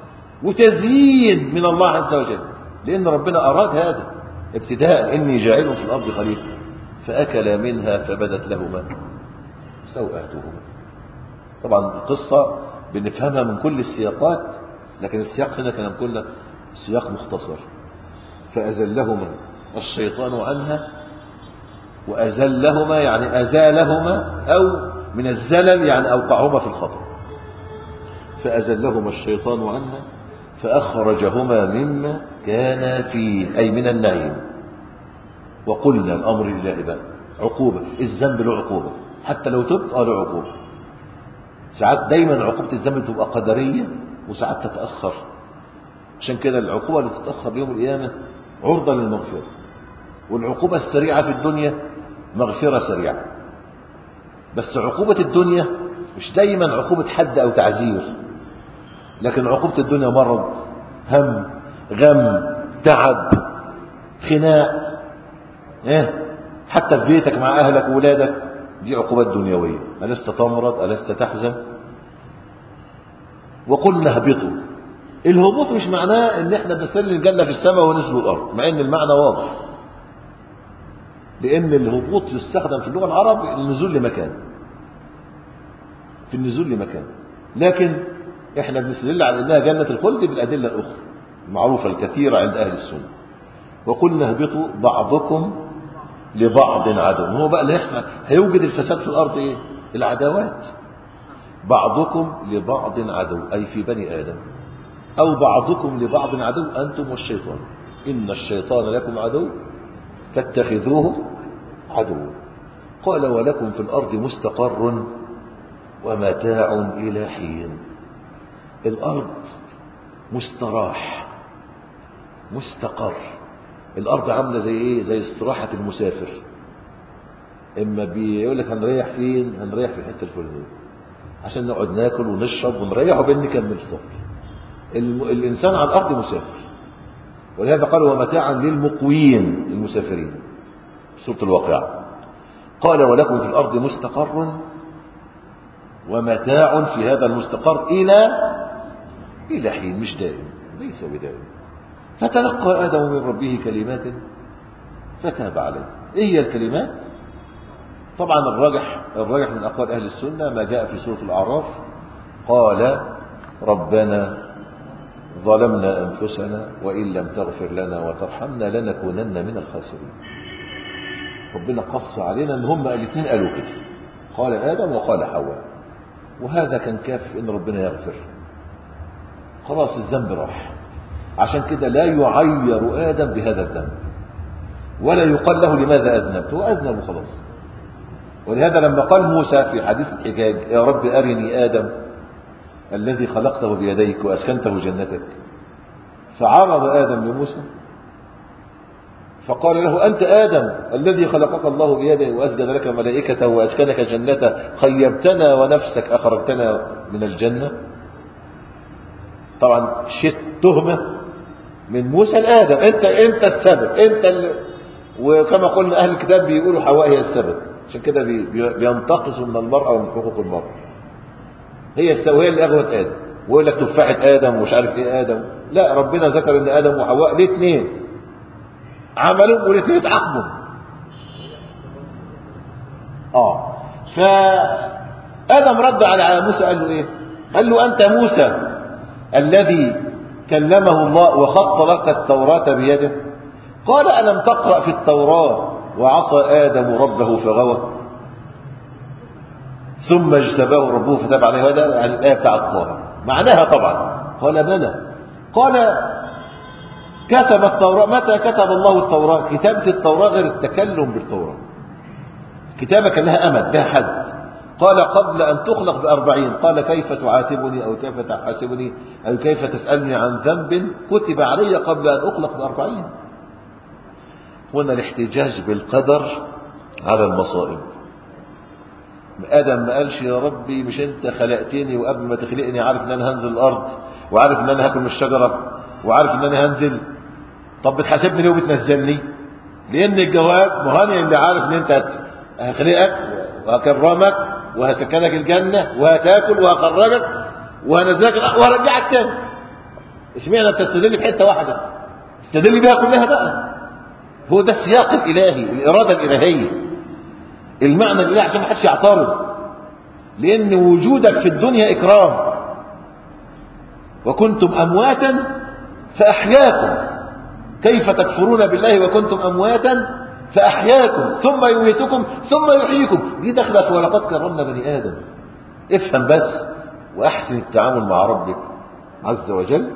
وتزيين من الله عز وجل لأن ربنا أراد هذا ابتداء إني جاعل في الأرض خليفة فأكل منها فبدت لهما سوآتهما طبعا القصة بنفهمها من كل السياقات لكن السياق هنا كان كله سياق مختصر فأزلهما الشيطان عنها وأزلهما يعني أزالهما أو من الزلل يعني أوقعهما في الخطر فأزلهما الشيطان عنها فأخرجهما مما كان فيه أي من النعيم وقلنا الأمر لله بقى عقوبة الذنب له عقوبة حتى لو تبت اه له عقوبة ساعات دايما عقوبة الذنب تبقى قدرية وساعات تتأخر عشان كده العقوبة اللي تتأخر يوم القيامة عرضة للمغفرة والعقوبة السريعة في الدنيا مغفرة سريعة بس عقوبة الدنيا مش دايما عقوبة حد أو تعزير لكن عقوبة الدنيا مرض هم غم تعب خناق إيه؟ حتى في بيتك مع أهلك وولادك دي عقوبات دنيوية ألست تمرض ألست تحزن وقلنا اهبطوا الهبوط مش معناه ان احنا بنسلم الجنة في السماء ونسلوا الارض مع ان المعنى واضح لأن الهبوط يستخدم في اللغة العرب النزول لمكان في النزول لمكان لكن احنا بنستدل على انها جنة الخلد بالأدلة الأخرى المعروفة الكثيرة عند أهل السنة وقلنا اهبطوا بعضكم لبعض عدو هو بقى اللي هيحصل هيوجد الفساد في الأرض ايه العداوات بعضكم لبعض عدو أي في بني آدم أو بعضكم لبعض عدو أنتم والشيطان إن الشيطان لكم عدو فاتخذوه عدو قال ولكم في الأرض مستقر ومتاع إلى حين الأرض مستراح مستقر الأرض عاملة زي إيه زي استراحة المسافر إما بيقول لك هنريح فين هنريح في الحتة الفلانية عشان نقعد ناكل ونشرب ونريح وبين نكمل السفر الإنسان على الأرض مسافر ولهذا قال ومتاعا للمقوين المسافرين سورة الواقعة قال ولكم في الأرض مستقر ومتاع في هذا المستقر إلى إلى حين مش دائم ليس بدائم فتلقى آدم من ربه كلمات فتاب عليه إيه هي الكلمات طبعا الراجح الراجح من أقوال أهل السنة ما جاء في سورة الأعراف قال ربنا ظلمنا أنفسنا وإن لم تغفر لنا وترحمنا لنكونن من الخاسرين ربنا قص علينا ان هم الاثنين قالوا كده قال آدم وقال حواء وهذا كان كاف ان ربنا يغفر خلاص الذنب راح عشان كده لا يعير آدم بهذا الذنب ولا يقال له لماذا أذنبت هو أذنب خلاص ولهذا لما قال موسى في حديث الحجاج يا رب أرني آدم الذي خلقته بيديك وأسكنته جنتك فعرض آدم لموسى فقال له أنت آدم الذي خلقك الله بيده وأسجد لك ملائكته وأسكنك جنته خيبتنا ونفسك أخرجتنا من الجنة طبعا شت تهمة من موسى لآدم أنت أنت السبب أنت ال... وكما قلنا أهل الكتاب بيقولوا حواء هي السبب عشان كده بي... بينتقصوا من المرأة ومن حقوق المرأة هي السوية اللي أغوت آدم ويقول لك تفاحة آدم ومش عارف إيه آدم لا ربنا ذكر إن آدم وحواء الاثنين عملوا والاثنين اتعاقبوا اه فآدم رد على موسى قال له إيه قال له أنت موسى الذي كلمه الله وخط لك التوراة بيده قال ألم تقرأ في التوراة وعصى آدم ربه فغوى ثم اجتباه ربه فتاب عليه هذا عن الآية بتاع الطه معناها طبعا قال بلى قال كتب التوراة متى كتب الله التوراة كتابة التوراة غير التكلم بالتوراة كتابة كان لها أمد لها حد قال قبل أن تخلق بأربعين قال كيف تعاتبني أو كيف تحاسبني أو كيف تسألني عن ذنب كتب علي قبل أن أخلق بأربعين هنا الاحتجاج بالقدر على المصائب آدم ما قالش يا ربي مش أنت خلقتني وقبل ما تخلقني عارف أن أنا هنزل الأرض وعارف أن أنا هاكل من الشجرة وعارف أن أنا هنزل طب بتحاسبني ليه وبتنزلني لأن الجواب مهاني اللي عارف أن أنت هخلقك وهكرمك وهسكنك الجنة وهتاكل وهخرجك وهنزلك وهرجعك تاني اشمعنى بتستدل بحتة واحدة استدل بها كلها بقى هو ده السياق الإلهي الإرادة الإلهية المعنى الإلهي عشان ما حدش يعترض لأن وجودك في الدنيا إكرام وكنتم أمواتا فأحياكم كيف تكفرون بالله وكنتم أمواتا فأحياكم ثم يميتكم ثم يحييكم دي دخلت ولقد كرمنا بني آدم افهم بس وأحسن التعامل مع ربك عز وجل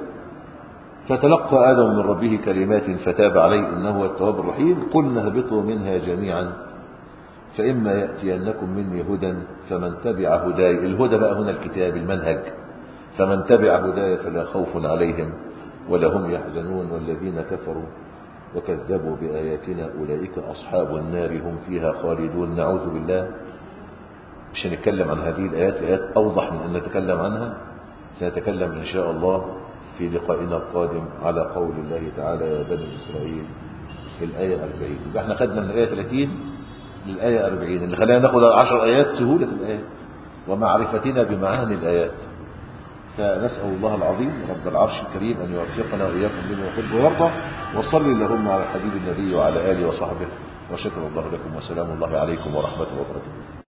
فتلقى آدم من ربه كلمات فتاب عليه إنه هو التواب الرحيم قلنا اهبطوا منها جميعا فإما يأتينكم مني هدى فمن تبع هداي الهدى بقى هنا الكتاب المنهج فمن تبع هداي فلا خوف عليهم ولا هم يحزنون والذين كفروا وكذبوا بآياتنا أولئك أصحاب النار هم فيها خالدون نعوذ بالله مش هنتكلم عن هذه الآيات الآيات أوضح من أن نتكلم عنها سنتكلم إن شاء الله في لقائنا القادم على قول الله تعالى يا بني إسرائيل الآية 40 يبقى احنا خدنا من الآية 30 للآية 40 اللي خلانا ناخد 10 آيات سهولة الآيات ومعرفتنا بمعاني الآيات فنسأل الله العظيم رب العرش الكريم أن يوفقنا وإياكم لما يحب ويرضى وصلي اللهم على حبيب النبي وعلى آله وصحبه وشكر الله لكم وسلام الله عليكم ورحمة الله وبركاته